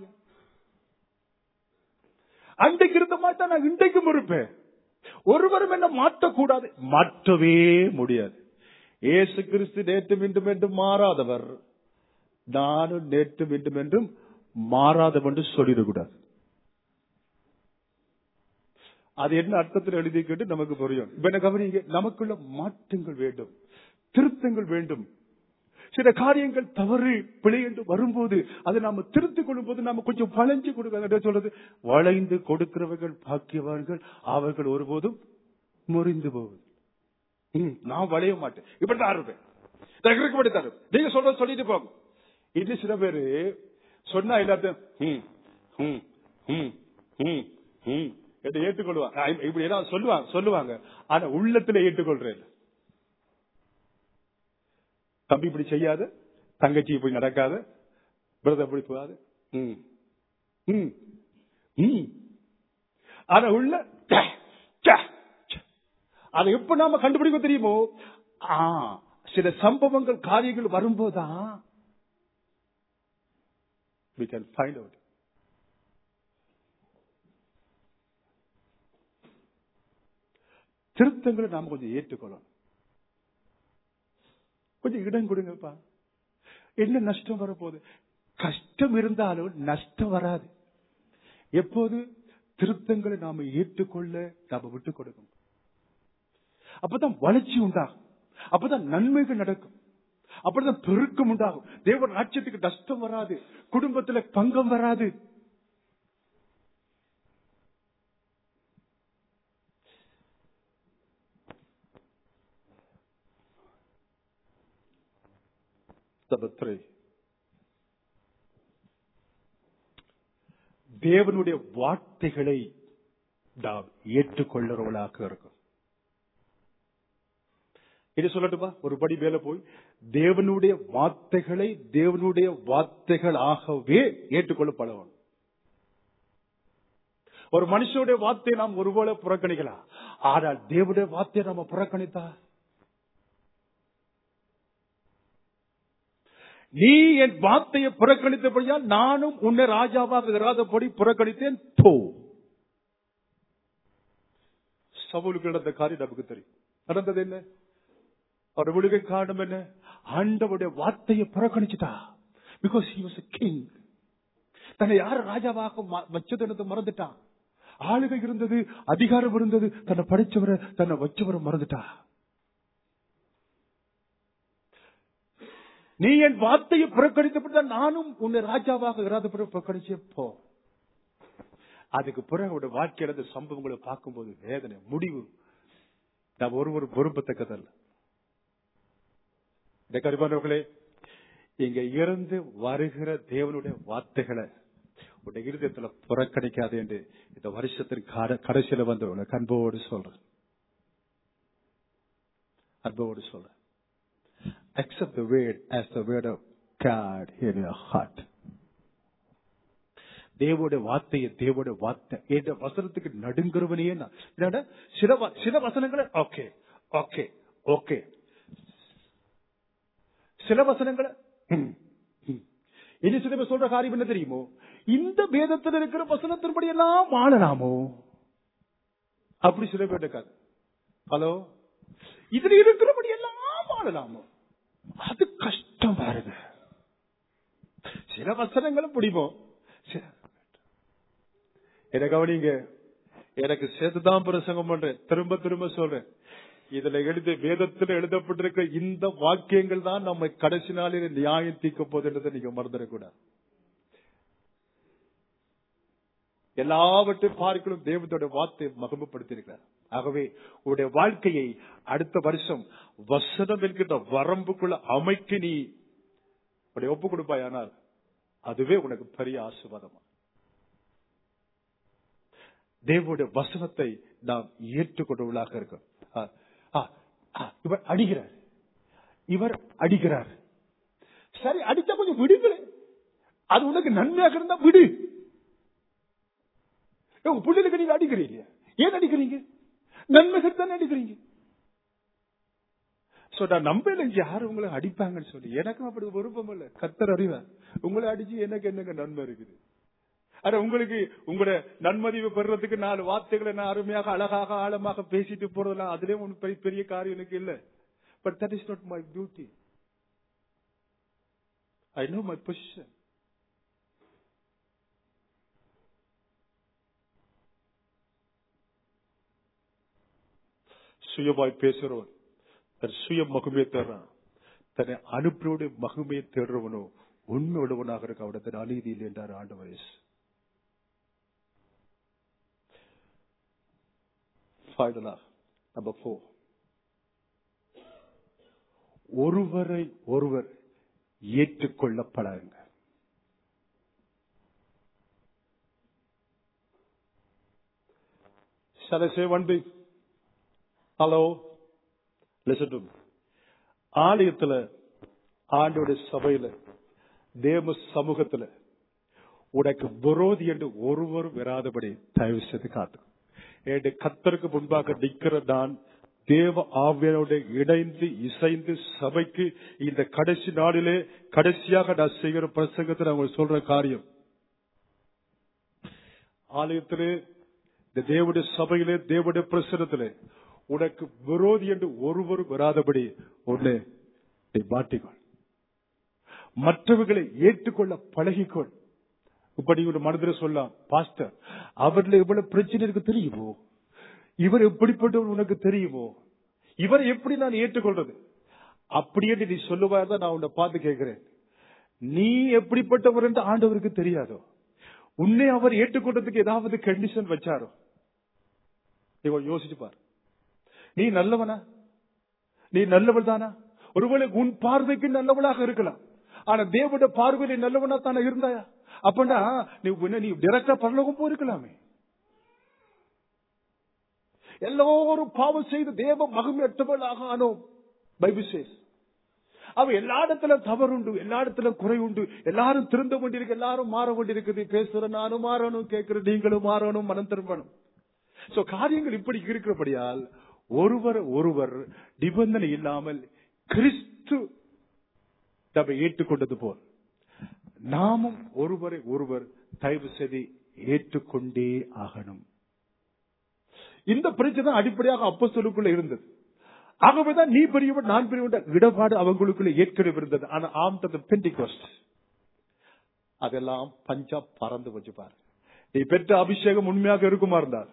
அன்றைக்கு இருந்த மாதிரி தான் நான் இன்றைக்கும் இருப்பேன் ஒருவரும் என்ன மாற்றக்கூடாது மாற்றவே முடியாது ஏசு கிறிஸ்து நேற்றும் இன்றும் என்றும் மாறாதவர் நானும் நேற்றும் இன்றும் என்றும் மாறாதவன் என்று சொல்லிடக்கூடாது அது என்ன அர்த்தத்தில் எழுதி கேட்டு நமக்கு புரியும் இப்ப என்ன கவனிங்க நமக்குள்ள மாற்றங்கள் வேண்டும் திருத்தங்கள் வேண்டும் சில காரியங்கள் தவறு பிழை என்று வரும்போது அதை நாம திருத்திக் கொள்ளும் போது நாம கொஞ்சம் வளைஞ்சு கொடுக்க சொல்றது வளைந்து கொடுக்கிறவர்கள் பாக்கியவான்கள் அவர்கள் ஒருபோதும் முறிந்து போவது ம், நான் வளைய மாட்டேன் இப்படித்தான் இருப்பேன் தகருக்கு தரும் நீங்க சொல்றது சொல்லிட்டு போங்க இது சில பேரு சொன்னா எல்லாத்தையும் ம், ம், ம், ம், ம் என்று ஏற்றுக்கொள்வாங்க ஆ, இப்படி ஏதாவது சொல்லுவாங்க சொல்லுவாங்க ஆனா உள்ளத்துல ஏற்றுக்கொள்றேன் தம்பி இப்படி செய்யாத தங்கச்சி இப்படி நடக்காத பிரதர் இப்படி போகாது ம். ம். ம். ஆனா உள்ள ச்ச, ச்ச, ச்ச. அதை எப்ப நாம கண்டுபிடிக்க தெரியுமோ ஆ, சில சம்பவங்கள் காரியங்கள் வரும்போதான் we can find out திருத்தங்களை நாம கொஞ்சம் ஏற்றுக்கொள்ளணும் கொஞ்சம் இடம் கொடுங்கப்பா என்ன நஷ்டம் வரப்போகுது கஷ்டம் இருந்தாலும் நஷ்டம் வராது எப்போது திருத்தங்களை நாம ஏற்றுக்கொள்ள நாம விட்டுக் கொடுக்கணும் அப்பதான் வளர்ச்சி உண்டாகும் அப்பதான் நன்மைகள் நடக்கும் அப்பதான் பெருக்கம் உண்டாகும் தேவன் ராஜ்யத்துக்கு நஷ்டம் வராது குடும்பத்துல பங்கம் வராது Number three. தேவனுடைய வார்த்தைகளை நாம் ஏற்றுக்கொள்ளுறவளாக இருக்கும் இது சொல்லட்டுமா ஒரு படி மேல போய் தேவனுடைய வார்த்தைகளை தேவனுடைய வார்த்தைகளாகவே ஏற்றுக்கொள்ளப்படணும் ஒரு மனுஷனுடைய வார்த்தையை நாம் ஒருவேளை புறக்கணிக்கலாம் ஆனால் தேவனுடைய வார்த்தையை நாம புறக்கணித்தா நீ என் வார்த்தையை புறக்கணித்தபடியால் நானும் உன்னை ராஜாவாக இராதபடி புறக்கணித்தேன் போ சவுலுக்கு நடந்த காரியம் நமக்கு தெரியும் நடந்தது என்ன அவர் விழுகை காரணம் என்ன ஆண்டவருடைய வார்த்தையை புறக்கணிச்சுட்டா because he was a king தன்னை யார் ராஜாவாக ம- வச்சது மறந்துட்டான் ஆளுகை இருந்தது அதிகாரம் இருந்தது தன்னை படிச்சவரை தன்னை வச்சவரை மறந்துட்டா நீ என் வார்த்தையை புறக்கணித்தப்பட்டால் நானும் உன்னை ராஜாவாக இராதபடி புறக்கணிச்சே போ அதுக்கு பிறகு அவருடைய வாழ்க்கையில இந்த சம்பவங்களை பார்க்கும்போது வேதனை முடிவு நாம் ஒருவர் பொறுப்பத்தக்கதல்ல இந்த கருமானவர்களே இங்க இருந்து வருகிற தேவனுடைய வார்த்தைகளை உடைய இருதயத்துல புறக்கணிக்காது என்று இந்த வருஷத்தின் கட- கடைசியில வந்து உனக்கு அன்போடு சொல்றேன் அன்போடு சொல்றேன் accept the word as the word of God in your heart. தேவோட வார்த்தையை தேவோட வார்த்தை என்ற வசனத்துக்கு நடுங்கிறவனையே நான் என்னடா, சில வ- சில வசனங்களை ஓகே ஓகே ஓகே சில வசனங்களை ம், ம். இனி சில பேர் சொல்ற காரியம் என்ன தெரியுமோ இந்த வேதத்தில் இருக்கிற வசனத்தின்படி எல்லாம் வாழலாமோ அப்படி சில பேர் இருக்காது ஹலோ இதுல இருக்கிறபடி எல்லாம் வாழலாமோ அது கஷ்டம் அர்த்தம் பாருங்க சில வசனங்களும் பிடிப்போம் சில- என்ன கவனிங்க எனக்கு சேர்த்துதான் பிரசங்கம் பண்றேன் திரும்ப திரும்ப சொல்றேன் இதுல எழுத வேதத்தில் எழுதப்பட்டிருக்க இந்த வாக்கியங்கள் தான் நம்ம கடைசி நாளில் நியாயம் தீர்க்க போதுன்றதை நீங்க மறந்துடக்கூடாது எல்லாவற்றையும் பார்க்கலும் தேவத்தோட வார்த்தை மகிமைப்படுத்தியிருக்கிறார் ஆகவே உன்னுடைய வாழ்க்கையை அடுத்த வருஷம் வசனம் என்கின்ற வரம்புக்குள்ள அமைக்க நீ உடைய ஒப்பு கொடுப்பாயானால் அதுவே உனக்கு பெரிய ஆசீர்வாதமா தேவனுடைய வசனத்தை நாம் ஏற்றுக்கொண்டவர்களாக இருக்கும் ஆ, ஆ, ஆ, இவர் அடிக்கிறார் இவர் அடிக்கிறார் சரி அடிச்சா கொஞ்சம் விடுங்களே அது உனக்கு நன்மையாக இருந்தா விடு ஏய், உங்க பிள்ளைகளுக்கு நீங்க அடிக்கிறீங்க ஏன் அடிக்கிறீங்க நன்மைகள் தானே அடிக்கிறீங்க சோ நான் நம்பல யாரும் உங்களை அடிப்பாங்கன்னு சொல்லி எனக்கும் அப்படி விருப்பம் இல்ல கத்தர் அறிவார் உங்களை அடிச்சு எனக்கு என்னங்க நன்மை இருக்குது ஆனா உங்களுக்கு உங்களோட நன்மதிவு பெறுறதுக்கு நாலு வார்த்தைகளை நான் அருமையாக அழகாக ஆழமாக பேசிட்டு போறதெல்லாம் அதுலயும் ஒன்றும் பெரிய பெரிய காரியம் எனக்கு இல்ல but that is not my duty I know my position சுயமாய் பேசுறவன் தன் சுய மகுமையை தேடுறான் தன்னை அனுப்பினோட மகுமையை தேடுறவனோ உண்மை உள்ளவனாக இருக்க அவனத்தின் அநீதி இல்லை என்றார் ஆண்டவர் இயேசு. Finally, number four. ஒருவரை ஒருவர் ஏற்றுக்கொள்ளப்படாங்க Shall I say one thing? Hello? Listen to me. ஆலயத்துல ஆண்டோடைய சபையில தேவ சமூகத்துல உனக்கு விரோதி என்று ஒருவர் வராதபடி தயவு செய்து காத்து என்னுடைய கத்தருக்கு முன்பாக நிக்கிற நான் தேவ ஆவியனோட இணைந்து இசைந்து சபைக்கு இந்த கடைசி நாளிலே கடைசியாக நான் செய்கிற பிரசங்கத்தை நான் உங்களுக்கு சொல்ற காரியம் ஆலயத்திலே இந்த தேவனுடைய சபையிலே தேவனுடைய பிரசனத்திலே உனக்கு விரோதி என்று ஒருவர் வராதபடி ஒண்ணு நீ மாட்டிக்கொள் மற்றவர்களை ஏற்றுக்கொள்ள பழகிக்கொள் இப்படி ஒரு மனதில் சொல்லலாம் பாஸ்டர் அவர்ல இவ்வளவு பிரச்சனை இருக்கு தெரியுமோ இவர் எப்படிப்பட்டவர் உனக்கு தெரியுமோ இவரை எப்படி நான் ஏற்றுக்கொள்றது அப்படியே நீ சொல்லுவார் தான் நான் உன்னை பார்த்து கேட்கிறேன் நீ எப்படிப்பட்டவர் என்று ஆண்டவருக்கு தெரியாதோ உன்னை அவர் ஏற்றுக்கொண்டதுக்கு ஏதாவது கண்டிஷன் வச்சாரோ நீ கொஞ்சம் யோசிச்சு பாரு நீ நல்லவனா நீ நல்லவள் தானா ஒருவேளை உன் பார்வைக்கு நல்லவளாக இருக்கலாம் ஆனா தேவனுடைய பார்வையில நல்லவனா தானே இருந்தாயா அப்பண்டா நீ உன்னை நீ டிரெக்டா பரலோகம் போயிருக்கலாமே எல்லோரும் பாவம் செய்து தேவ மகிமையற்றவளாக ஆனோம் பைபிள் சேஸ் அவ எல்லா இடத்துல தவறு உண்டு எல்லா இடத்துல குறை உண்டு எல்லாரும் திருந்த வேண்டியிருக்கு எல்லாரும் மாற வேண்டியிருக்குது பேசுற நானும் மாறணும் கேட்கிற நீங்களும் மாறணும் மனம் திரும்பணும் சோ காரியங்கள் இப்படி இருக்கிறபடியால் ஒருவர் ஒருவர் நிபந்தனை இல்லாமல் கிறிஸ்து நம்மை ஏற்றுக்கொண்டது போல் நாமும் ஒருவரை ஒருவர் தயவு செய்து ஏற்றுக்கொண்டே ஆகணும் இந்த பிரச்சனை அடிப்படையாக அப்போஸ்தலருக்குள்ள இருந்தது ஆகவேதான் நீ பெரியவன் நான் பெரியவன் இடபாடு அவங்களுக்குள்ள ஏற்கனவே இருந்தது ஆனா ஆம் தந்த பெண்டிகோஸ்ட் அதெல்லாம் பஞ்சா பறந்து வச்சு பாரு நீ பெற்ற அபிஷேகம் உண்மையாக இருக்குமா இருந்தார்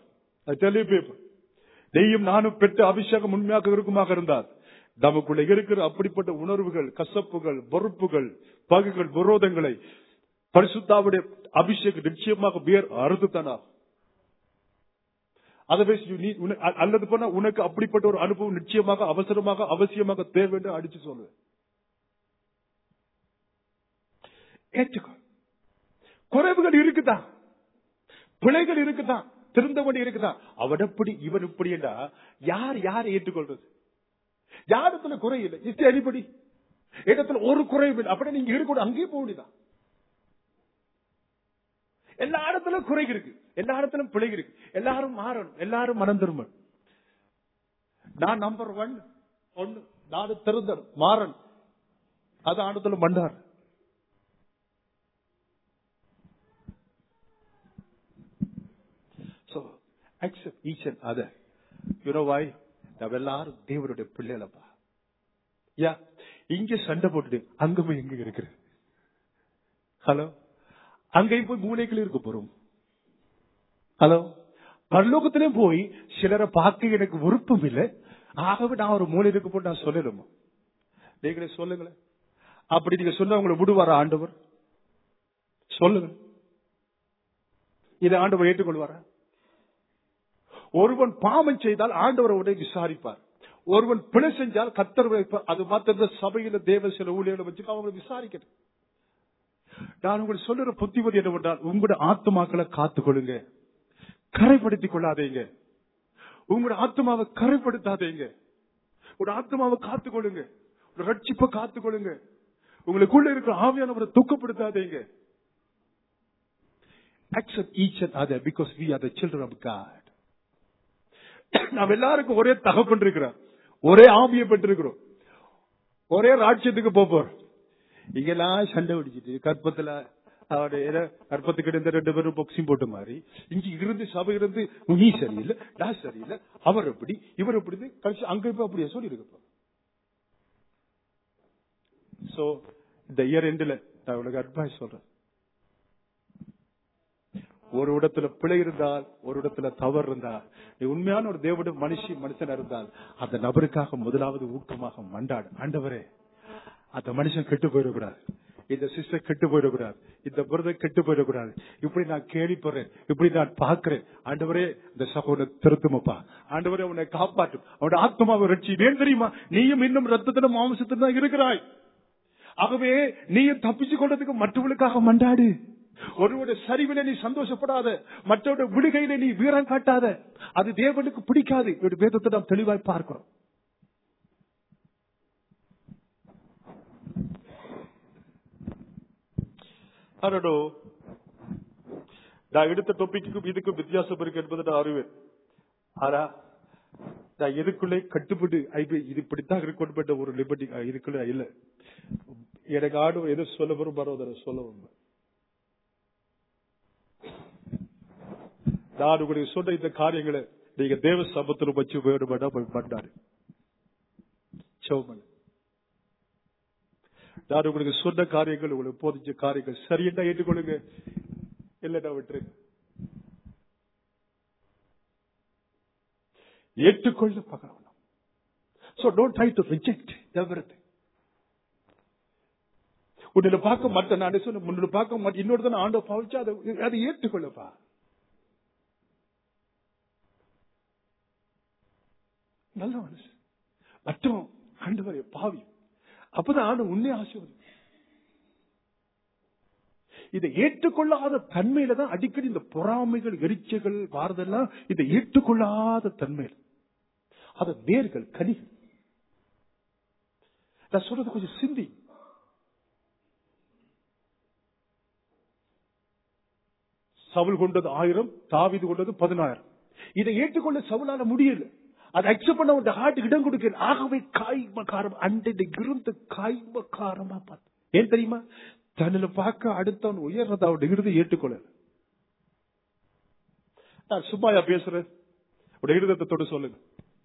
நீயும் நானும் பெற்ற அபிஷேகம் உண்மையாக இருக்குமாக இருந்தார் நமக்குள்ள இருக்கிற அப்படிப்பட்ட உணர்வுகள் கசப்புகள் பொறுப்புகள் பகுகள் விரோதங்களை பரிசுத்தாவுடைய அபிஷேகம் நிச்சயமாக வேர் அறுத்துத்தானா அதர்வைஸ் அல்லது போனா உனக்கு அப்படிப்பட்ட ஒரு அனுபவம் நிச்சயமாக அவசரமாக அவசியமாக தேவை என்று அடிச்சு சொல்லு ஏற்றுக்கோ குறைவுகள் இருக்குதா பிழைகள் இருக்குதா திருந்த வேண்டி இருக்குதா அவன் எப்படி இவன் இப்படி என்றா யார் யாரை ஏற்றுக்கொள்றது யாரிடத்துல குறை இல்லை இஸ் அடிப்படி இடத்துல ஒரு குறைவு இல்லை அப்படி நீங்க இருக்கணும் அங்கேயே போக வேண்டியதான் எல்லா இடத்துலயும் குறை இருக்கு எல்லா இடத்திலும் பிழை இருக்கு எல்லாரும் மாறணும் எல்லாரும் மனம் திரும்பணும் நான் நம்பர் ஒன் ஒன்னு நாடு திருந்தன் மாறன் அது ஆண்டத்துல மண்டார் So, accept each and other. You know why? நம்ம எல்லாரும் தேவனுடைய பிள்ளைகளப்பா யா இங்க சண்டை போட்டுட்டு அங்க போய் எங்க இருக்கிற ஹலோ அங்கேயும் போய் மூளைகள் இருக்க போறோம் ஹலோ பரலோகத்திலே போய் சிலரை பார்க்க எனக்கு விருப்பம் இல்லை ஆகவே நான் ஒரு மூலை இருக்க போட்டு நான் சொல்லணுமா நீங்களே சொல்லுங்களேன் அப்படி நீங்க சொன்ன உங்களை விடுவாரா ஆண்டவர் சொல்லுங்க இதை ஆண்டவர் ஏற்றுக்கொள்வாரா ஒருவன் பாவம் செய்தால் ஆண்டவர் உடனே விசாரிப்பார் ஒருவன் பிழை செஞ்சால் கத்தர் வைப்பார் அது மாத்திர சபையில தேவ சில ஊழியர்களை வச்சு அவங்களை விசாரிக்கணும் நான் உங்களுக்கு சொல்லுற புத்திமதி என்னவென்றால் உங்களோட ஆத்மாக்களை காத்துக்கொள்ளுங்க கரைப்படுத்திக் கொள்ளாதீங்க உங்களோட ஆத்மாவை கரைப்படுத்தாதீங்க உங்களோட ஆத்மாவை காத்துக்கொள்ளுங்க உங்களோட ரட்சிப்பை காத்துக்கொள்ளுங்க உங்களுக்குள்ள இருக்கிற ஆவியானவரை துக்கப்படுத்தாதீங்க accept each and other because we are the children of God. நாம் எல்லாருக்கும் ஒரே தகப்பன் இருக்கிறோம் ஒரே ஆவியை பெற்றிருக்கிறோம் ஒரே ராட்சியத்துக்கு போப் போறோம் இங்கெல்லாம் சண்டை பிடிச்சிட்டு கற்பத்துல அவருடைய ஏதோ கற்பத்துக்கு இருந்த ரெண்டு பேரும் பொக்சிங் போட்ட மாதிரி இங்க இருந்து சபை இருந்து நீ சரியில்லை நான் சரியில்லை அவர் எப்படி இவர் எப்படி கடைசி அங்க இப்ப அப்படியே சொல்லி இருக்க சோ இந்த இயர் எண்டுல நான் உங்களுக்கு அட்வைஸ் சொல்றேன் ஒரு இடத்துல பிழை இருந்தால் ஒரு இடத்துல தவறு இருந்தால் நீ உண்மையான ஒரு தேவட மனுஷி மனுஷன் இருந்தால் அந்த நபருக்காக முதலாவது ஊக்கமாக மண்டாடு ஆண்டவரே அந்த மனுஷன் கெட்டு போயிடக்கூடாது இந்த சிஸ்டர் கெட்டு போயிடக்கூடாது இந்த பிரதர் கெட்டு போயிடக்கூடாது இப்படி நான் கேள்விப்படுறேன் இப்படி நான் பார்க்கிறேன் ஆண்டவரே இந்த சகோதரனை திருத்துமப்பா ஆண்டவரே உன்னை காப்பாற்றும் அவனோட ஆத்மாவை ரட்சி ஏன் தெரியுமா நீயும் இன்னும் ரத்தத்திலும் மாம்சத்திலும் தான் இருக்கிறாய் ஆகவே நீயும் தப்பிச்சு கொண்டதுக்கு மற்றவர்களுக்காக மண்டாடு ஒருவருடைய சரிவில நீ சந்தோஷப்படாத மற்றவருடைய விடுகையில நீ வீரம் காட்டாத அது தேவனுக்கு பிடிக்காது இவருடைய வேதத்தை நாம் தெளிவாய் பார்க்கிறோம் அடடோ நான் எடுத்த டொப்பிக்கும் இதுக்கும் வித்தியாசம் இருக்கு என்பதை நான் அறிவேன் ஆனா நான் எதுக்குள்ளே கட்டுப்பட்டு ஐ- இது இப்படித்தான் இருக்கணும் ஒரு லிபர்ட்டி இதுக்குள்ள இல்ல எனக்கு ஆடு எது சொல்ல விரும்பாரோ அதை சொல்ல விரும்புறேன் நான் உங்களுக்கு சொன்ன இந்த காரியங்களை நீங்க தேவ சமத்தில் வச்சு வேணுமெண்டா போய் பண்ணாரு சோமன் நான் உங்களுக்கு சொன்ன காரியங்கள் உங்களுக்கு போதிச்ச காரியங்கள் சரியென்றா ஏற்றுக்கொள்ளுங்க இல்லைன்னா விட்டுருங்க ஏற்றுக்கொள்ள பார்க்கணும் so don't try to reject everything உன்னை பார்க்க மாட்டேன் நான் சொன்ன முன்ன பார்க்க மாட்டேன் இன்னொரு தான் ஆண்டோ பாவிச்சா அதை அதை ஏற்றுக்கொள்ளப்பா நல்ல மனுஷன் மற்றும் ஆண்டவரே பாவி அப்பதான் ஆண்டு உன்னே ஆசீர்வதி இதை ஏற்றுக்கொள்ளாத தன்மையில தான் அடிக்கடி இந்த பொறாமைகள் எரிச்சைகள் வாரதெல்லாம் இதை ஏற்றுக்கொள்ளாத தன்மையில் அது வேர்கள் கனிகள் நான் சொல்றது கொஞ்சம் சிந்தி சவுல் கொண்டது ஆயிரம் தாவிது கொண்டது பதினாயிரம் இதை ஏற்றுக்கொள்ள சவுலால முடியல அதை அக்செப்ட் பண்ண அவன் ஹார்ட் இடம் கொடுக்கல ஆகவே காய்மகாரம் அண்டை இருந்து காய்மகாரமா பார்த்து ஏன் தெரியுமா தன்னில பார்க்க அடுத்தவன் உயர்றத அவன் இருந்து ஏற்றுக்கொள்ள நான் சும்மாயா பேசுறேன் உடைய இருதத்தை தொட்டு சொல்லுங்க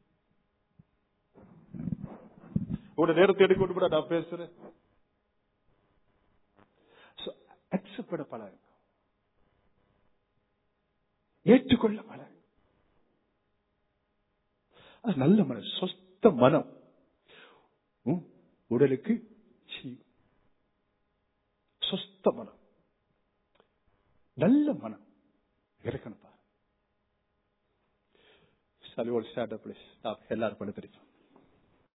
உடைய நேரத்தை எடுக்கொண்டு கூட நான் பேசுறேன் அக்செப்ட் பண்ண பழக ஏற்றுக்கொள்ள பழக அது நல்ல மனம் சொஸ்த மனம் உம், உடலுக்கு ஜீவன். சொஸ்த மனம் நல்ல மனம் இருக்கணும் பாரு சலிவோல் ஸ்டார்ட் அப் எல்லாரும் பண்ண தெரியும்